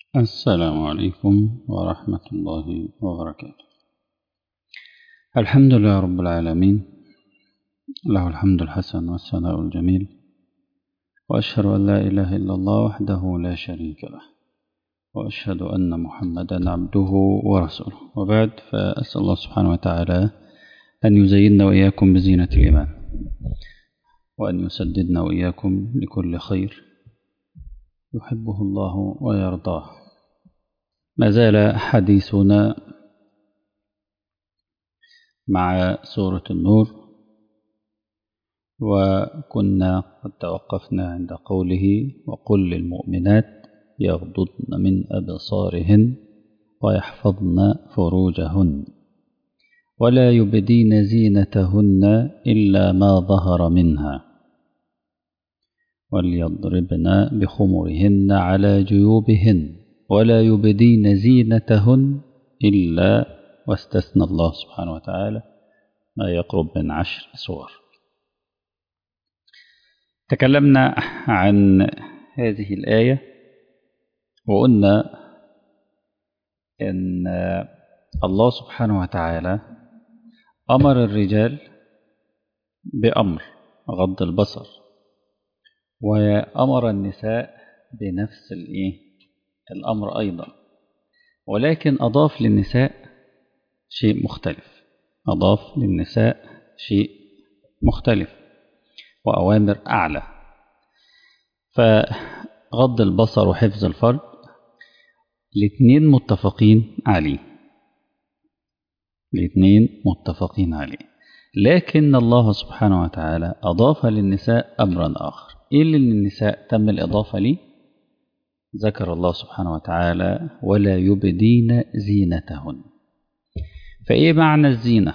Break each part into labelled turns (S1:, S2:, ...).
S1: السلام عليكم ورحمة الله وبركاته الحمد لله رب العالمين له الحمد الحسن والثناء الجميل وأشهد أن لا إله إلا الله وحده لا شريك له وأشهد أن محمدا عبده ورسوله وبعد فأسأل الله سبحانه وتعالى أن يزيننا وإياكم بزينة الإيمان وأن يسددنا وإياكم لكل خير يحبه الله ويرضاه ما زال حديثنا مع سورة النور وكنا قد توقفنا عند قوله وقل للمؤمنات يغضضن من أبصارهن ويحفظن فروجهن ولا يبدين زينتهن إلا ما ظهر منها وليضربن بخمرهن على جيوبهن ولا يبدين زينتهن إلا واستثنى الله سبحانه وتعالى ما يقرب من عشر سور تكلمنا عن هذه الآية وقلنا إن الله سبحانه وتعالى أمر الرجال بأمر غض البصر وأمر النساء بنفس الإيه الأمر أيضا ولكن أضاف للنساء شيء مختلف أضاف للنساء شيء مختلف وأوامر أعلى فغض البصر وحفظ الفرد الاثنين متفقين عليه الاثنين متفقين عليه لكن الله سبحانه وتعالى أضاف للنساء أمرا آخر إيه اللي للنساء تم الإضافة ليه ذكر الله سبحانه وتعالى ولا يبدين زينتهن فإيه معنى الزينة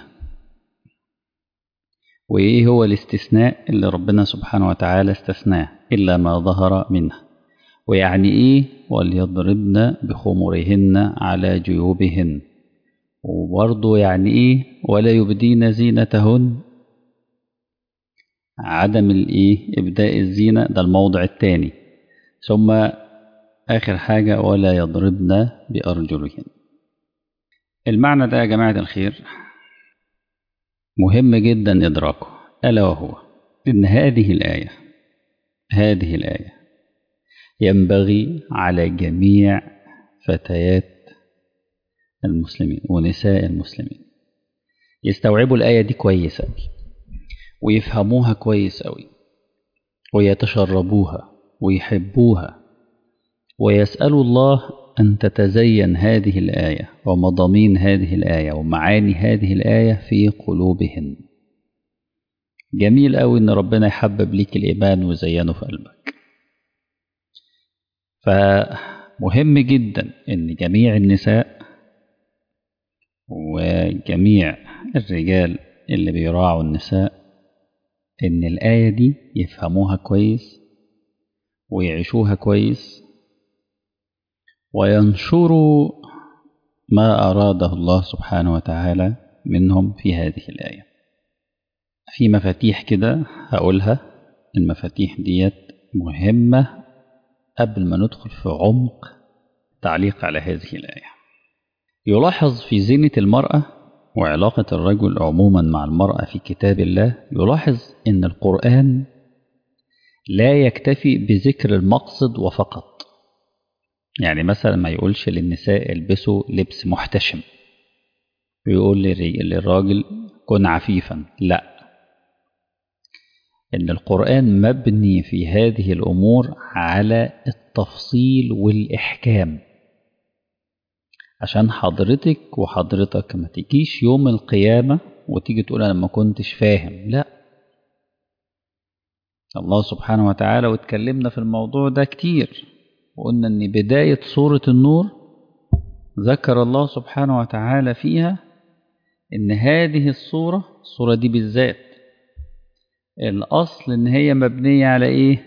S1: وإيه هو الاستثناء اللي ربنا سبحانه وتعالى استثناه إلا ما ظهر منه ويعني إيه وليضربن بخمرهن على جيوبهن وبرضه يعني إيه ولا يبدين زينتهن عدم الإيه إبداء الزينة ده الموضع الثاني ثم آخر حاجة ولا يضربن بأرجلهن المعنى ده يا جماعة الخير مهم جدا إدراكه ألا وهو إن هذه الآية هذه الآية ينبغي على جميع فتيات المسلمين ونساء المسلمين يستوعبوا الآية دي كويس أوي ويفهموها كويس أوي ويتشربوها ويحبوها ويسألوا الله أن تتزين هذه الآية ومضامين هذه الآية ومعاني هذه الآية في قلوبهن جميل أوي إن ربنا يحبب ليك الإيمان ويزينه في قلبك فمهم جدا إن جميع النساء وجميع الرجال اللي بيراعوا النساء إن الآية دي يفهموها كويس ويعيشوها كويس وينشروا ما أراده الله سبحانه وتعالى منهم في هذه الآية في مفاتيح كده هقولها المفاتيح ديت مهمة قبل ما ندخل في عمق تعليق على هذه الآية يلاحظ في زينة المرأة وعلاقة الرجل عموما مع المرأة في كتاب الله يلاحظ أن القرآن لا يكتفي بذكر المقصد وفقط يعني مثلا ما يقولش للنساء البسوا لبس محتشم ويقول للراجل كن عفيفا لا ان القرآن مبني في هذه الأمور على التفصيل والإحكام عشان حضرتك وحضرتك ما تجيش يوم القيامة وتيجي تقول أنا ما كنتش فاهم لا الله سبحانه وتعالى واتكلمنا في الموضوع ده كتير وقلنا ان بداية سورة النور ذكر الله سبحانه وتعالى فيها ان هذه الصورة الصورة دي بالذات الاصل ان هي مبنية على ايه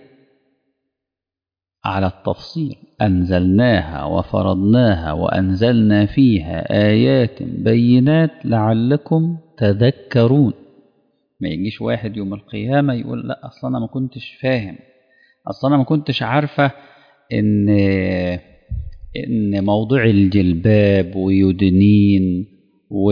S1: على التفصيل انزلناها وفرضناها وانزلنا فيها ايات بينات لعلكم تذكرون ما يجيش واحد يوم القيامة يقول لا اصلا انا ما كنتش فاهم اصلا انا ما كنتش عارفة ان ان موضوع الجلباب ويدنين و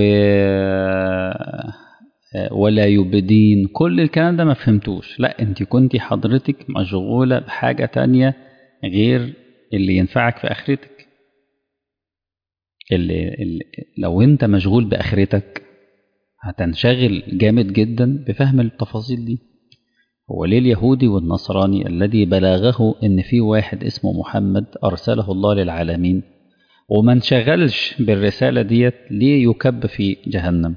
S1: ولا يبدين كل الكلام ده ما فهمتوش لا انت كنت حضرتك مشغولة بحاجة تانية غير اللي ينفعك في آخرتك اللي, اللي لو انت مشغول بآخرتك هتنشغل جامد جدا بفهم التفاصيل دي هو ليه اليهودي والنصراني الذي بلغه ان في واحد اسمه محمد ارسله الله للعالمين وما انشغلش بالرسالة ديت ليه يكب في جهنم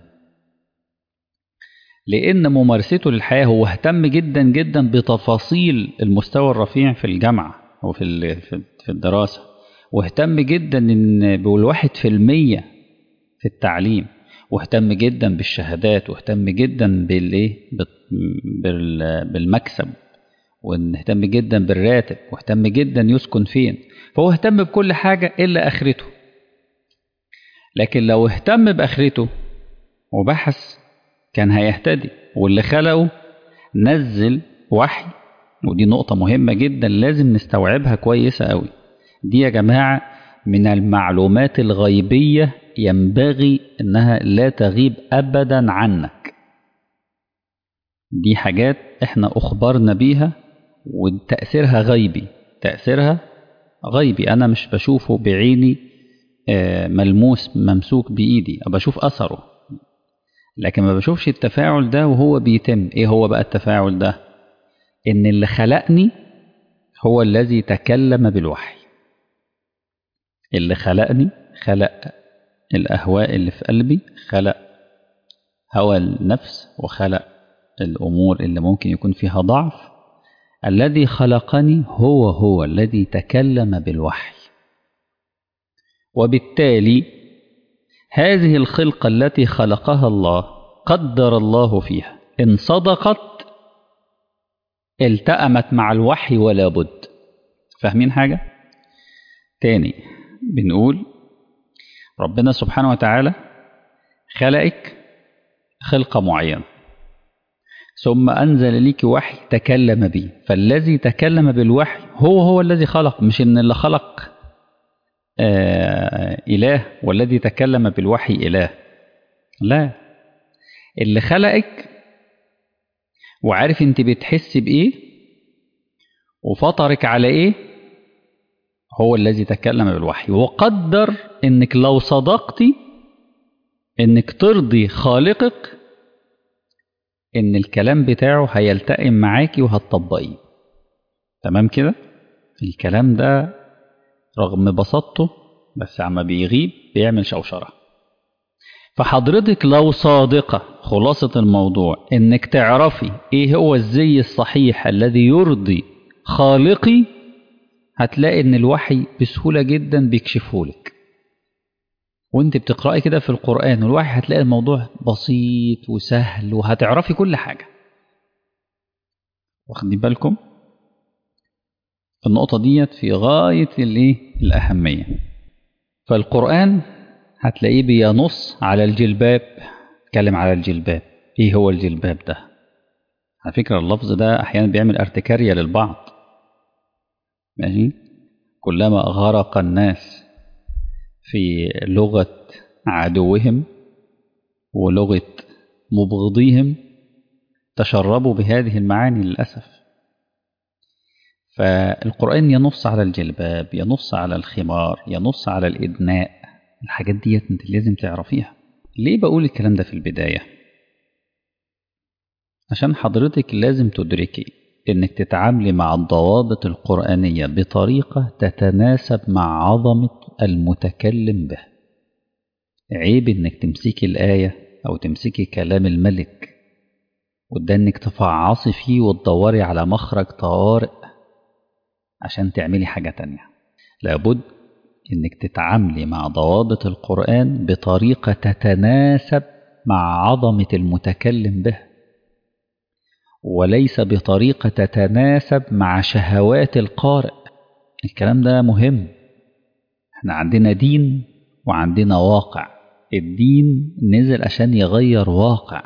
S1: لأن ممارسته للحياة هو اهتم جدا جدا بتفاصيل المستوى الرفيع في الجامعة أو في في الدراسة واهتم جدا إن بالواحد في المية في التعليم واهتم جدا بالشهادات واهتم جدا بالايه بالمكسب واهتم جدا بالراتب واهتم جدا يسكن فين فهو اهتم بكل حاجة إلا آخرته لكن لو اهتم بآخرته وبحث كان هيهتدي واللي خلقه نزل وحي ودي نقطة مهمة جدا لازم نستوعبها كويسة قوي دي يا جماعة من المعلومات الغيبية ينبغي انها لا تغيب ابدا عنك دي حاجات احنا اخبرنا بيها وتأثيرها غيبي تأثيرها غيبي انا مش بشوفه بعيني ملموس ممسوك بايدي بشوف اثره لكن ما بشوفش التفاعل ده وهو بيتم ايه هو بقى التفاعل ده ان اللي خلقني هو الذي تكلم بالوحي اللي خلقني خلق الأهواء اللي في قلبي خلق هوى النفس وخلق الأمور اللي ممكن يكون فيها ضعف الذي خلقني هو هو الذي تكلم بالوحي وبالتالي هذه الخلقة التي خلقها الله قدر الله فيها إن صدقت التأمت مع الوحي ولا بد فاهمين حاجة؟ تاني بنقول ربنا سبحانه وتعالى خلقك خلقة معينة ثم أنزل لك وحي تكلم به فالذي تكلم بالوحي هو هو الذي خلق مش إن اللي خلق آه إله والذي تكلم بالوحي إله لا اللي خلقك وعارف انت بتحس بإيه وفطرك على إيه هو الذي تكلم بالوحي وقدر انك لو صدقتي انك ترضي خالقك ان الكلام بتاعه هيلتئم معاكي وهتطبقيه تمام كده الكلام ده رغم بساطته بس عما بيغيب بيعمل شوشرة فحضرتك لو صادقة خلاصة الموضوع انك تعرفي ايه هو الزي الصحيح الذي يرضي خالقي هتلاقي ان الوحي بسهولة جدا بيكشفهولك وانت بتقرأي كده في القرآن والوحي هتلاقي الموضوع بسيط وسهل وهتعرفي كل حاجة واخدين بالكم النقطة ديت في غاية الايه الأهمية فالقرآن هتلاقيه بينص على الجلباب اتكلم على الجلباب ايه هو الجلباب ده على فكرة اللفظ ده أحيانا بيعمل ارتكارية للبعض ماشي كلما غرق الناس في لغة عدوهم ولغة مبغضيهم تشربوا بهذه المعاني للأسف فالقرآن ينص على الجلباب ينص على الخمار ينص على الإدناء الحاجات ديت انت لازم تعرفيها ليه بقول الكلام ده في البداية عشان حضرتك لازم تدركي انك تتعاملي مع الضوابط القرآنية بطريقة تتناسب مع عظمة المتكلم به عيب انك تمسكي الآية او تمسكي كلام الملك وده انك تفعصي فيه وتدوري على مخرج طوارئ عشان تعملي حاجة تانية لابد انك تتعاملي مع ضوابط القرآن بطريقة تتناسب مع عظمة المتكلم به وليس بطريقة تتناسب مع شهوات القارئ الكلام ده مهم احنا عندنا دين وعندنا واقع الدين نزل عشان يغير واقع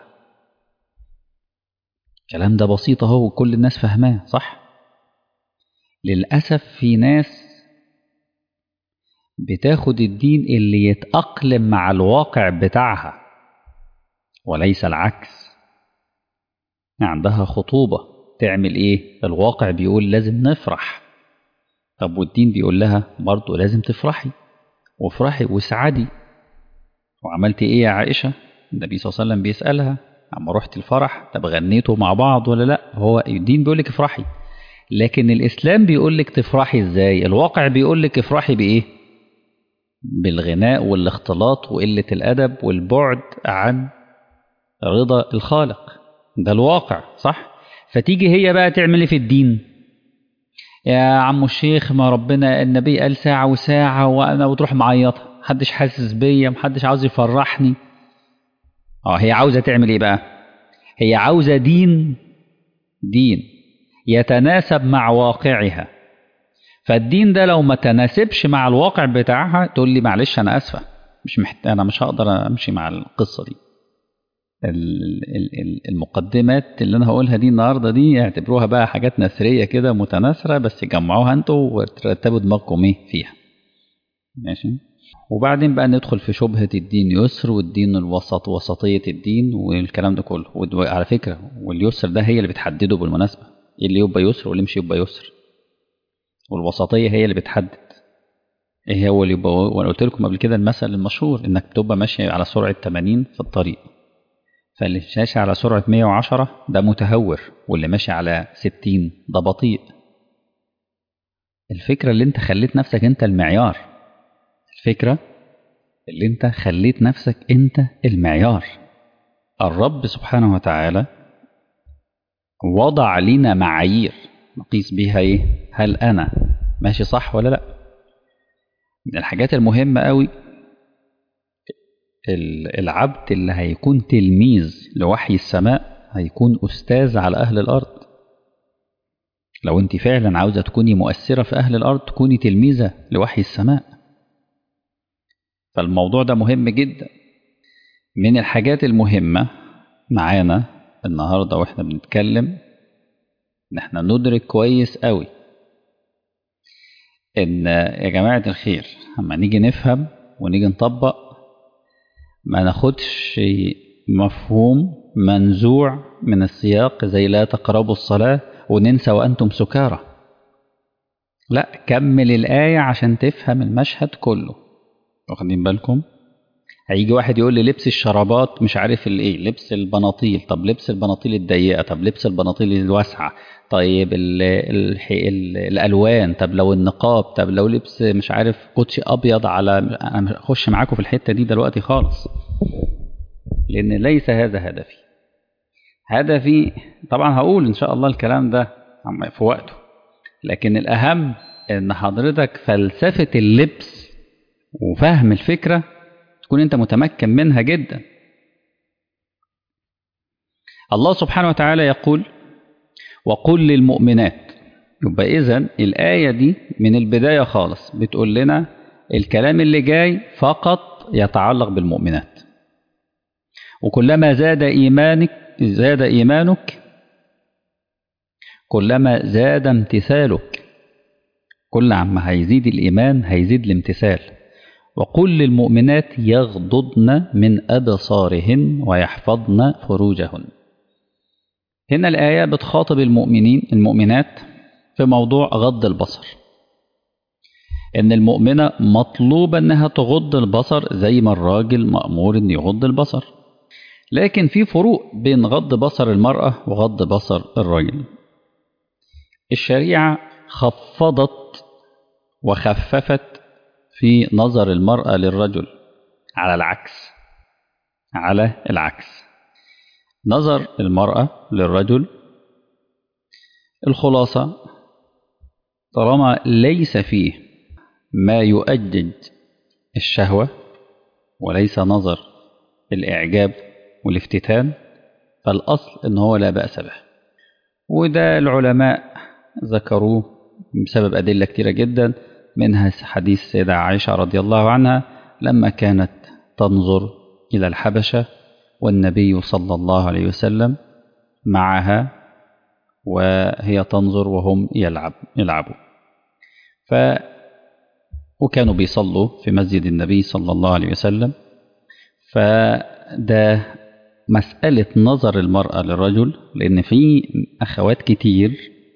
S1: الكلام ده بسيط اهو وكل الناس فاهماه صح للأسف في ناس بتاخد الدين اللي يتأقلم مع الواقع بتاعها وليس العكس عندها خطوبة تعمل ايه الواقع بيقول لازم نفرح طب والدين بيقول لها برضه لازم تفرحي وافرحي واسعدي وعملتي ايه يا عائشة النبي صلى الله عليه وسلم بيسألها اما رحت الفرح طب غنيتوا مع بعض ولا لا هو الدين بيقول لك افرحي لكن الاسلام بيقول لك تفرحي ازاي الواقع بيقول لك افرحي بايه بالغناء والاختلاط وقلة الادب والبعد عن رضا الخالق ده الواقع صح فتيجي هي بقى تعمل في الدين يا عم الشيخ ما ربنا النبي قال ساعة وساعة وأنا وتروح معيطة محدش حاسس بيا محدش عاوز يفرحني اه هي عاوزة تعمل ايه بقى هي عاوزة دين دين يتناسب مع واقعها فالدين ده لو ما تناسبش مع الواقع بتاعها تقول لي معلش انا اسفة مش محت... انا مش هقدر امشي مع القصة دي المقدمات اللي انا هقولها دي النهارده دي اعتبروها بقى حاجات نثريه كده متناثره بس جمعوها انتوا وترتبوا دماغكم ايه فيها ماشي وبعدين بقى ندخل في شبهة الدين يسر والدين الوسط وسطية الدين والكلام ده كله وعلى فكرة واليسر ده هي اللي بتحدده بالمناسبة ايه اللي يبقى يسر واللي مش يبقى يسر والوسطية هي اللي بتحدد ايه هو اللي يبقى وانا قلت لكم قبل كده المثل المشهور انك تبقى ماشي على سرعة 80 في الطريق فاللي ماشي على سرعة 110 ده متهور واللي ماشي على 60 ده بطيء الفكرة اللي انت خليت نفسك انت المعيار الفكرة اللي انت خليت نفسك انت المعيار الرب سبحانه وتعالى وضع لنا معايير نقيس بيها ايه هل انا ماشي صح ولا لا من الحاجات المهمة قوي العبد اللي هيكون تلميذ لوحي السماء هيكون أستاذ على أهل الأرض لو أنت فعلا عاوزة تكوني مؤثرة في أهل الأرض تكوني تلميذة لوحي السماء فالموضوع ده مهم جدا من الحاجات المهمة معانا النهاردة وإحنا بنتكلم إن إحنا ندرك كويس قوي إن يا جماعة الخير أما نيجي نفهم ونيجي نطبق ما ناخدش مفهوم منزوع من السياق زي لا تقربوا الصلاة وننسى وأنتم سكارى لا كمل الآية عشان تفهم المشهد كله واخدين بالكم هيجي واحد يقول لي لبس الشرابات مش عارف الايه لبس البناطيل طب لبس البناطيل الضيقه طب لبس البناطيل الواسعه طيب ال ال ال الالوان طب لو النقاب طب لو لبس مش عارف كوتشي ابيض على انا اخش معاكم في الحته دي دلوقتي خالص لان ليس هذا هدفي هدفي طبعا هقول ان شاء الله الكلام ده في وقته لكن الاهم ان حضرتك فلسفه اللبس وفهم الفكره تكون انت متمكن منها جدا الله سبحانه وتعالى يقول وقل للمؤمنات يبقى اذا الآية دي من البداية خالص بتقول لنا الكلام اللي جاي فقط يتعلق بالمؤمنات وكلما زاد إيمانك زاد إيمانك كلما زاد امتثالك كل عما هيزيد الإيمان هيزيد الامتثال وقل للمؤمنات يغضضن من أبصارهن ويحفظن فروجهن هنا الآية بتخاطب المؤمنين المؤمنات في موضوع غض البصر إن المؤمنة مطلوبة إنها تغض البصر زي ما الراجل مأمور إن يغض البصر لكن في فروق بين غض بصر المرأة وغض بصر الرجل الشريعة خفضت وخففت في نظر المرأة للرجل على العكس على العكس نظر المرأة للرجل الخلاصة طالما ليس فيه ما يؤجج الشهوة وليس نظر الإعجاب والافتتان فالأصل إن هو لا بأس به وده العلماء ذكروه بسبب أدلة كتيرة جدا منها حديث سيدة عائشة رضي الله عنها لما كانت تنظر إلى الحبشة والنبي صلى الله عليه وسلم معها وهي تنظر وهم يلعب يلعبوا وكانوا بيصلوا في مسجد النبي صلى الله عليه وسلم فده مسألة نظر المرأة للرجل لأن في أخوات كتير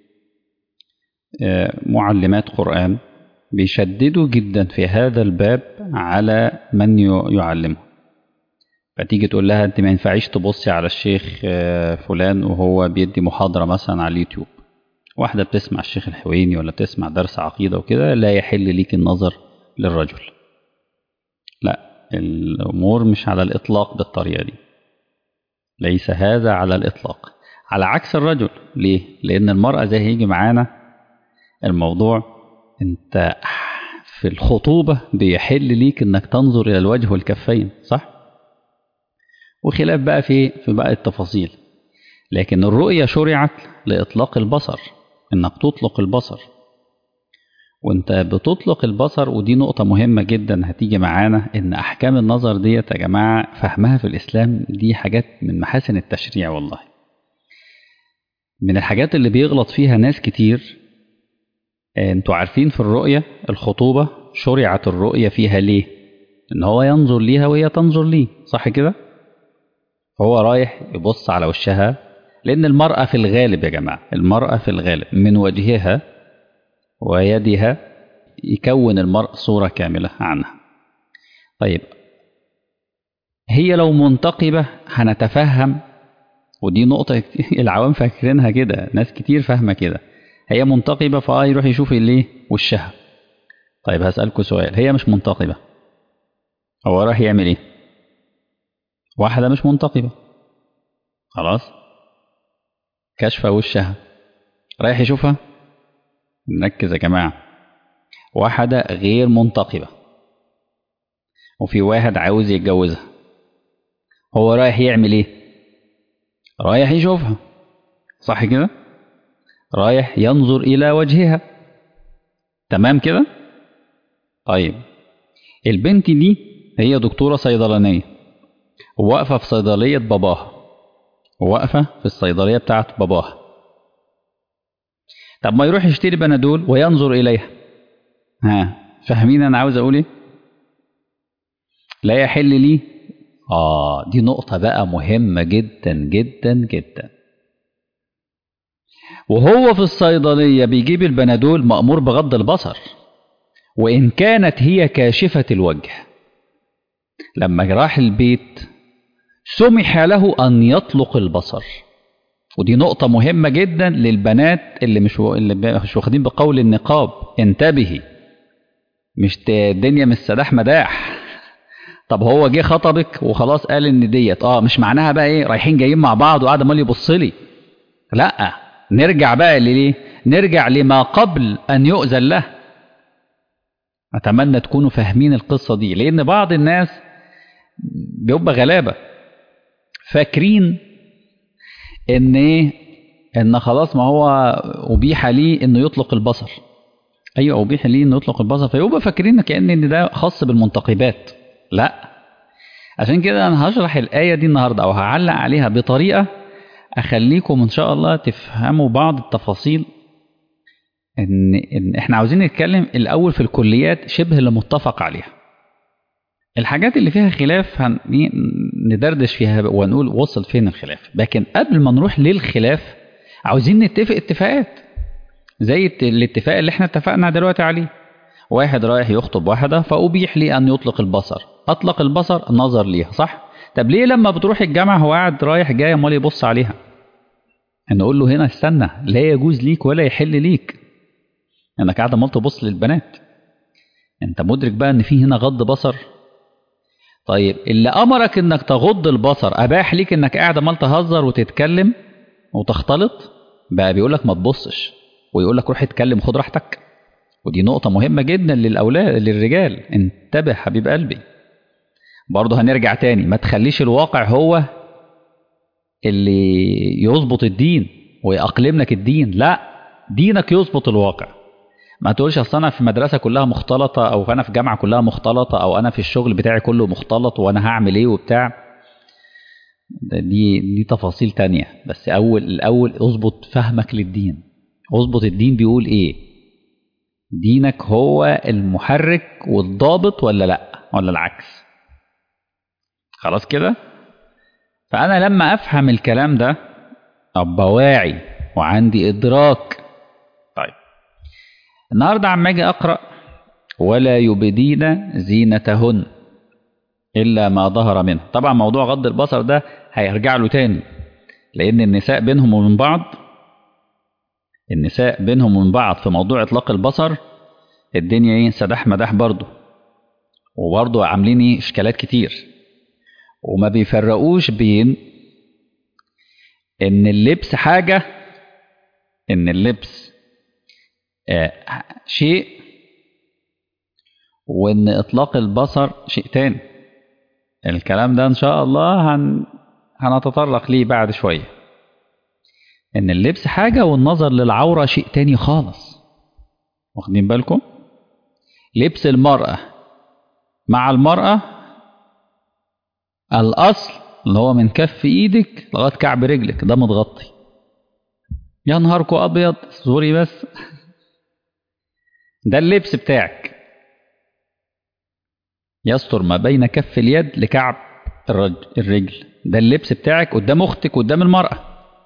S1: معلمات قرآن بيشددوا جدا في هذا الباب على من يعلمه فتيجي تقول لها انت ما ينفعيش تبصي على الشيخ فلان وهو بيدي محاضرة مثلا على اليوتيوب واحدة بتسمع الشيخ الحويني ولا بتسمع درس عقيدة وكده لا يحل ليك النظر للرجل لا الأمور مش على الإطلاق بالطريقة دي ليس هذا على الإطلاق على عكس الرجل ليه؟ لأن المرأة زي هيجي معانا الموضوع أنت في الخطوبة بيحل ليك أنك تنظر إلى الوجه والكفين صح؟ وخلاف بقى في في بقى التفاصيل لكن الرؤية شرعت لإطلاق البصر إنك تطلق البصر وانت بتطلق البصر ودي نقطة مهمة جدا هتيجي معانا ان احكام النظر ديت يا جماعة فهمها في الاسلام دي حاجات من محاسن التشريع والله من الحاجات اللي بيغلط فيها ناس كتير انتوا عارفين في الرؤية الخطوبة شرعت الرؤية فيها ليه ان هو ينظر ليها وهي تنظر ليه صح كده فهو رايح يبص على وشها لان المرأة في الغالب يا جماعة المرأة في الغالب من وجهها ويدها يكون المرء صورة كاملة عنها طيب هي لو منتقبة هنتفهم ودي نقطة العوام فاكرينها كده ناس كتير فاهمة كده هي منتقبة فاه يروح يشوف الايه وشها طيب هسألكوا سؤال هي مش منتقبة هو راح يعمل ايه واحدة مش منتقبة خلاص كشف وشها رايح يشوفها نركز يا جماعة واحدة غير منتقبة وفي واحد عاوز يتجوزها هو رايح يعمل ايه رايح يشوفها صح كده رايح ينظر إلى وجهها تمام كده طيب البنت دي هي دكتورة صيدلانية واقفة في صيدلية باباها واقفة في الصيدلية بتاعت باباها طب ما يروح يشتري بنادول وينظر إليها ها فاهمين أنا عاوز أقول إيه لا يحل لي آه دي نقطة بقى مهمة جدا جدا جدا وهو في الصيدلية بيجيب البنادول مأمور بغض البصر وإن كانت هي كاشفة الوجه لما راح البيت سمح له أن يطلق البصر ودي نقطة مهمة جدا للبنات اللي مش و... اللي مش واخدين بقول النقاب انتبهي مش الدنيا مش سداح مداح طب هو جه خطبك وخلاص قال ان ديت اه مش معناها بقى ايه رايحين جايين مع بعض وقاعد امال يبص لي لا نرجع بقى لليه نرجع لما قبل ان يؤذن له اتمنى تكونوا فاهمين القصه دي لان بعض الناس بيبقى غلابه فاكرين ان ايه ان خلاص ما هو ابيح ليه انه يطلق البصر ايوه ابيح ليه انه يطلق البصر فيبقى فاكرين كان ان ده خاص بالمنتقبات لا عشان كده انا هشرح الايه دي النهارده او هعلق عليها بطريقه اخليكم ان شاء الله تفهموا بعض التفاصيل ان ان احنا عاوزين نتكلم الاول في الكليات شبه اللي متفق عليها الحاجات اللي فيها خلاف هن... ندردش فيها ونقول وصل فين الخلاف لكن قبل ما نروح للخلاف عاوزين نتفق اتفاقات زي الاتفاق اللي احنا اتفقنا دلوقتي عليه واحد رايح يخطب واحدة فأبيح لي أن يطلق البصر أطلق البصر نظر ليها صح طب ليه لما بتروح الجامعة هو قاعد رايح جاي امال يبص عليها نقول له هنا استنى لا يجوز ليك ولا يحل ليك انك قاعد امال تبص للبنات انت مدرك بقى ان في هنا غض بصر طيب اللي امرك انك تغض البصر اباح ليك انك قاعد امال تهزر وتتكلم وتختلط بقى بيقول لك ما تبصش ويقول لك روح اتكلم خد راحتك ودي نقطة مهمة جدا للأولاد للرجال انتبه حبيب قلبي برضه هنرجع تاني ما تخليش الواقع هو اللي يظبط الدين ويأقلم لك الدين لا دينك يظبط الواقع ما تقولش اصل انا في مدرسه كلها مختلطه او انا في جامعه كلها مختلطه او انا في الشغل بتاعي كله مختلط وانا هعمل ايه وبتاع دي دي تفاصيل تانية بس اول الاول اظبط فهمك للدين اظبط الدين بيقول ايه دينك هو المحرك والضابط ولا لا ولا العكس خلاص كده فأنا لما أفهم الكلام ده أبقى واعي وعندي إدراك طيب النهاردة عم أجي أقرأ ولا يبدين زينتهن إلا ما ظهر منه طبعا موضوع غض البصر ده هيرجع له تاني لأن النساء بينهم وبين بعض النساء بينهم وبين بعض في موضوع إطلاق البصر الدنيا إيه سداح مداح برضه وبرضه عاملين إيه إشكالات كتير وما بيفرقوش بين إن اللبس حاجة إن اللبس آه شيء وإن إطلاق البصر شيء تاني الكلام ده إن شاء الله هن... هنتطرق ليه بعد شوية إن اللبس حاجة والنظر للعورة شيء تاني خالص واخدين بالكم لبس المرأة مع المرأة الأصل اللي هو من كف إيدك لغاية كعب رجلك ده متغطي يا نهاركو أبيض سوري بس ده اللبس بتاعك يستر ما بين كف اليد لكعب الرجل ده اللبس بتاعك قدام أختك قدام المرأة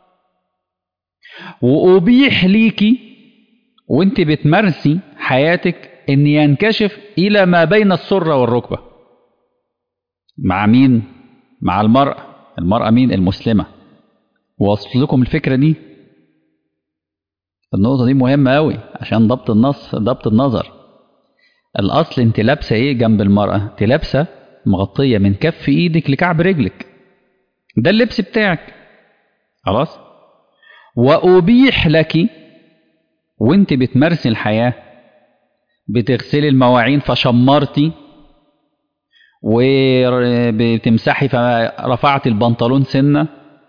S1: وأبيح ليكي وانت بتمارسي حياتك ان ينكشف الى ما بين السره والركبه مع مين مع المراه المراه مين المسلمه واصل لكم الفكره دي النقطه دي مهمه قوي عشان ضبط النص ضبط النظر الاصل انت لابسه ايه جنب المراه انت لابسه مغطيه من كف ايدك لكعب رجلك ده اللبس بتاعك خلاص وابيح لك وانت بتمارسي الحياه بتغسلي المواعين فشمرتي وبتمسحي فرفعت البنطلون سنة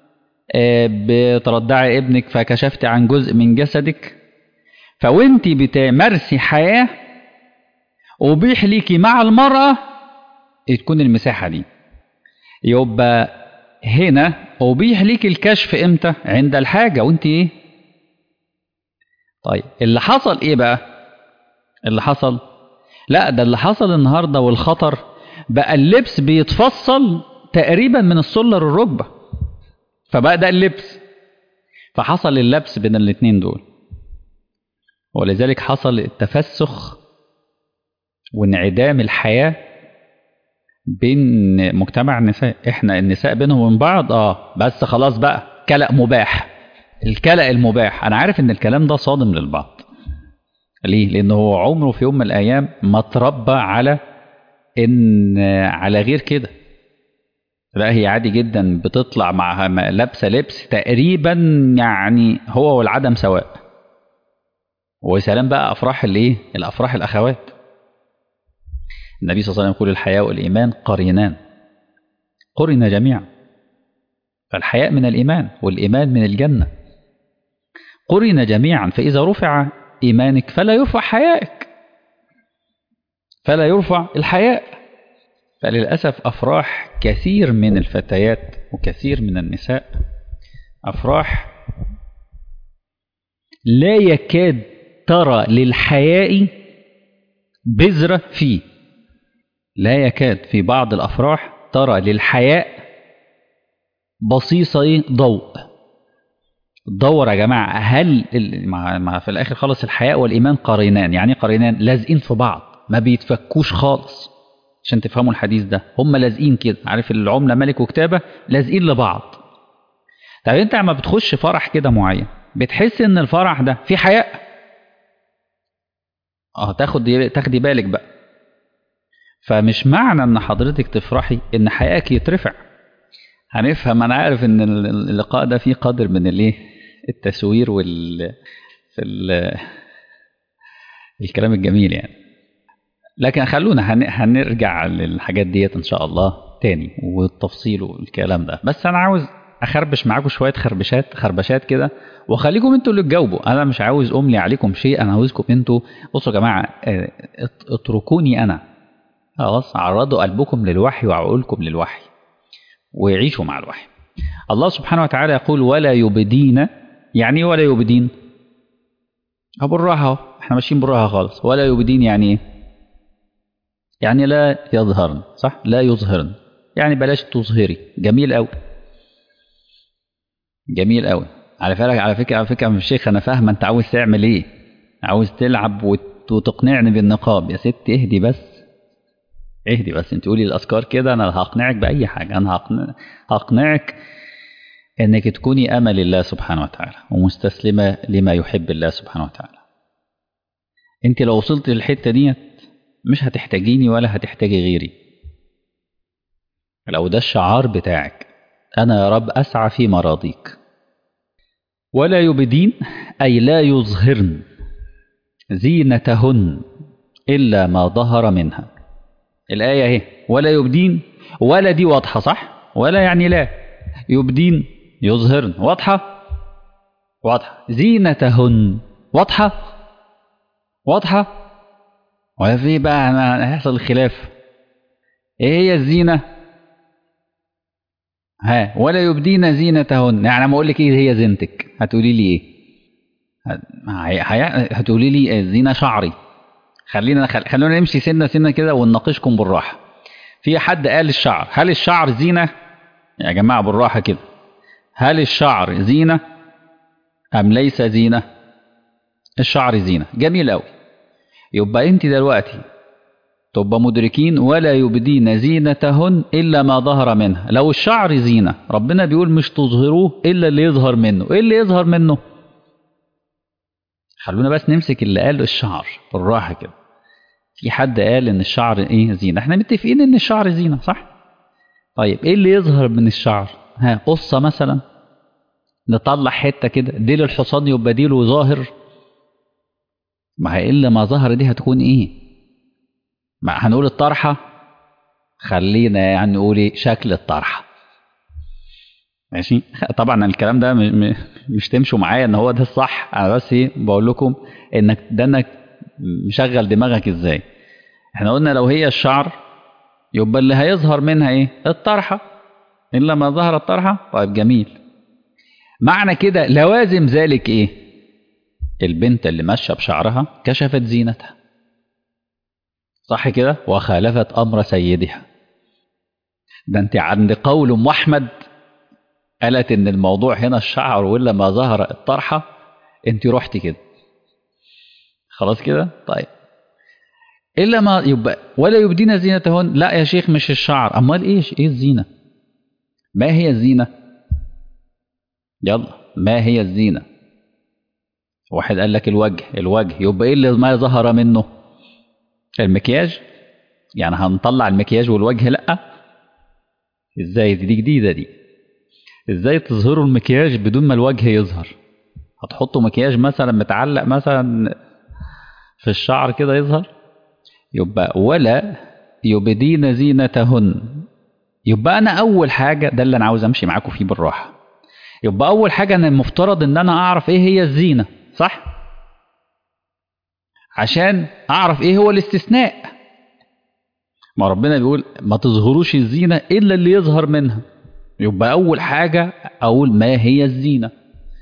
S1: بترضعي ابنك فكشفت عن جزء من جسدك فوانت بتمارسي حياة أبيح ليكي مع المرأة تكون المساحة دي يبقى هنا أبيح ليكي الكشف امتى عند الحاجة وانت ايه طيب اللي حصل ايه بقى اللي حصل لا ده اللي حصل النهارده والخطر بقى اللبس بيتفصل تقريبا من السله للركبه فبقى ده اللبس فحصل اللبس بين الاتنين دول ولذلك حصل التفسخ وانعدام الحياه بين مجتمع النساء احنا النساء بينهم وبين بعض اه بس خلاص بقى كلأ مباح الكلأ المباح انا عارف ان الكلام ده صادم للبعض ليه؟ لأنه هو عمره في يوم من الأيام ما تربى على إن على غير كده. لا هي عادي جدا بتطلع مع لابسة لبس تقريبا يعني هو والعدم سواء. وسلام بقى أفراح الإيه؟ الأفراح الأخوات. النبي صلى الله عليه وسلم يقول الحياء والإيمان قرينان. قرن جميعا. فالحياء من الإيمان والإيمان من الجنة. قرن جميعا فإذا رفع إيمانك فلا يرفع حيائك فلا يرفع الحياء فللأسف أفراح كثير من الفتيات وكثير من النساء أفراح لا يكاد ترى للحياء بذرة فيه لا يكاد في بعض الأفراح ترى للحياء بصيصة ضوء دور يا جماعة هل مع, مع في الآخر خالص الحياء والإيمان قرينان يعني قرينان لازقين في بعض ما بيتفكوش خالص عشان تفهموا الحديث ده هم لازقين كده عارف العملة ملك وكتابة لازقين لبعض طب انت لما بتخش فرح كده معين بتحس ان الفرح ده فيه حياء اه تاخد تاخدي بالك بقى فمش معنى ان حضرتك تفرحي ان حيائك يترفع هنفهم انا عارف ان اللقاء ده فيه قدر من الايه التسوير وال في ال... الكلام الجميل يعني لكن خلونا هن... هنرجع للحاجات ديت ان شاء الله تاني والتفصيل والكلام ده بس انا عاوز اخربش معاكم شويه خربشات خربشات كده وخليكم انتوا اللي تجاوبوا انا مش عاوز املي عليكم شيء انا عاوزكم انتوا بصوا يا جماعه اتركوني انا خلاص عرضوا قلبكم للوحي وعقولكم للوحي ويعيشوا مع الوحي الله سبحانه وتعالى يقول ولا يبدين يعني ولا يبدين أهو بالراحة أهو إحنا ماشيين بالراحة خالص ولا يبدين يعني إيه؟ يعني لا يظهرن صح؟ لا يظهرن يعني بلاش تظهري جميل أوي جميل أوي على فكرة على فكرة على فكرة يا الشيخ أنا فاهمة أنت عاوز تعمل إيه عاوز تلعب وت- وتقنعني بالنقاب يا ست اهدي بس اهدي بس انت قولي الاذكار كده انا هقنعك باي حاجه انا هقنع هقنعك انك تكوني امل الله سبحانه وتعالى ومستسلمه لما يحب الله سبحانه وتعالى انت لو وصلت للحته ديت مش هتحتاجيني ولا هتحتاجي غيري لو ده الشعار بتاعك انا يا رب اسعى في مراضيك ولا يبدين اي لا يظهرن زينتهن الا ما ظهر منها الآية اهي ولا يبدين ولا دي واضحة صح ولا يعني لا يبدين يظهرن واضحة واضحة زينتهن واضحة واضحة ولا في بقى أنا هيحصل الخلاف ايه هي الزينة ها ولا يبدين زينتهن يعني ما اقول لك ايه هي زينتك هتقولي لي ايه هت- هي- هي- هتقولي لي إيه؟ زينة شعري خلينا خل... خلونا نمشي سنه سنه كده ونناقشكم بالراحه في حد قال الشعر هل الشعر زينه يا جماعه بالراحه كده هل الشعر زينه ام ليس زينه الشعر زينه جميل قوي يبقى انت دلوقتي تبقى مدركين ولا يبدين زينتهن الا ما ظهر منها لو الشعر زينه ربنا بيقول مش تظهروه الا اللي يظهر منه ايه اللي يظهر منه خلونا بس نمسك اللي قال الشعر بالراحه كده في حد قال ان الشعر ايه زينه احنا متفقين ان الشعر زينه صح طيب ايه اللي يظهر من الشعر ها قصه مثلا نطلع حته كده ديل الحصان يبقى ديله ظاهر ما هي الا ما ظهر دي هتكون ايه ما هنقول الطرحه خلينا يعني نقول ايه شكل الطرحه ماشي طبعا الكلام ده م- م- مش تمشوا معايا ان هو ده الصح انا بس ايه بقول لكم انك ده انك مشغل دماغك ازاي احنا قلنا لو هي الشعر يبقى اللي هيظهر منها ايه الطرحه الا ما ظهر الطرحه طيب جميل معنى كده لوازم ذلك ايه البنت اللي ماشيه بشعرها كشفت زينتها صح كده وخالفت امر سيدها ده انت عند قول ام احمد قالت ان الموضوع هنا الشعر ولا ما ظهر الطرحه انت رحت كده خلاص كده طيب الا ما يبقى ولا يبدين زينتهن لا يا شيخ مش الشعر امال ايش ايه الزينه ما هي الزينه يلا ما هي الزينه واحد قال لك الوجه الوجه يبقى ايه اللي ما ظهر منه المكياج يعني هنطلع المكياج والوجه لا ازاي دي جديده دي ازاي تظهروا المكياج بدون ما الوجه يظهر هتحطوا مكياج مثلا متعلق مثلا في الشعر كده يظهر يبقى ولا يبدين زينتهن يبقى انا اول حاجه ده اللي انا عاوز امشي معاكم فيه بالراحه يبقى اول حاجه انا المفترض ان انا اعرف ايه هي الزينه صح عشان اعرف ايه هو الاستثناء ما ربنا بيقول ما تظهروش الزينه الا اللي يظهر منها يبقى اول حاجه اقول ما هي الزينه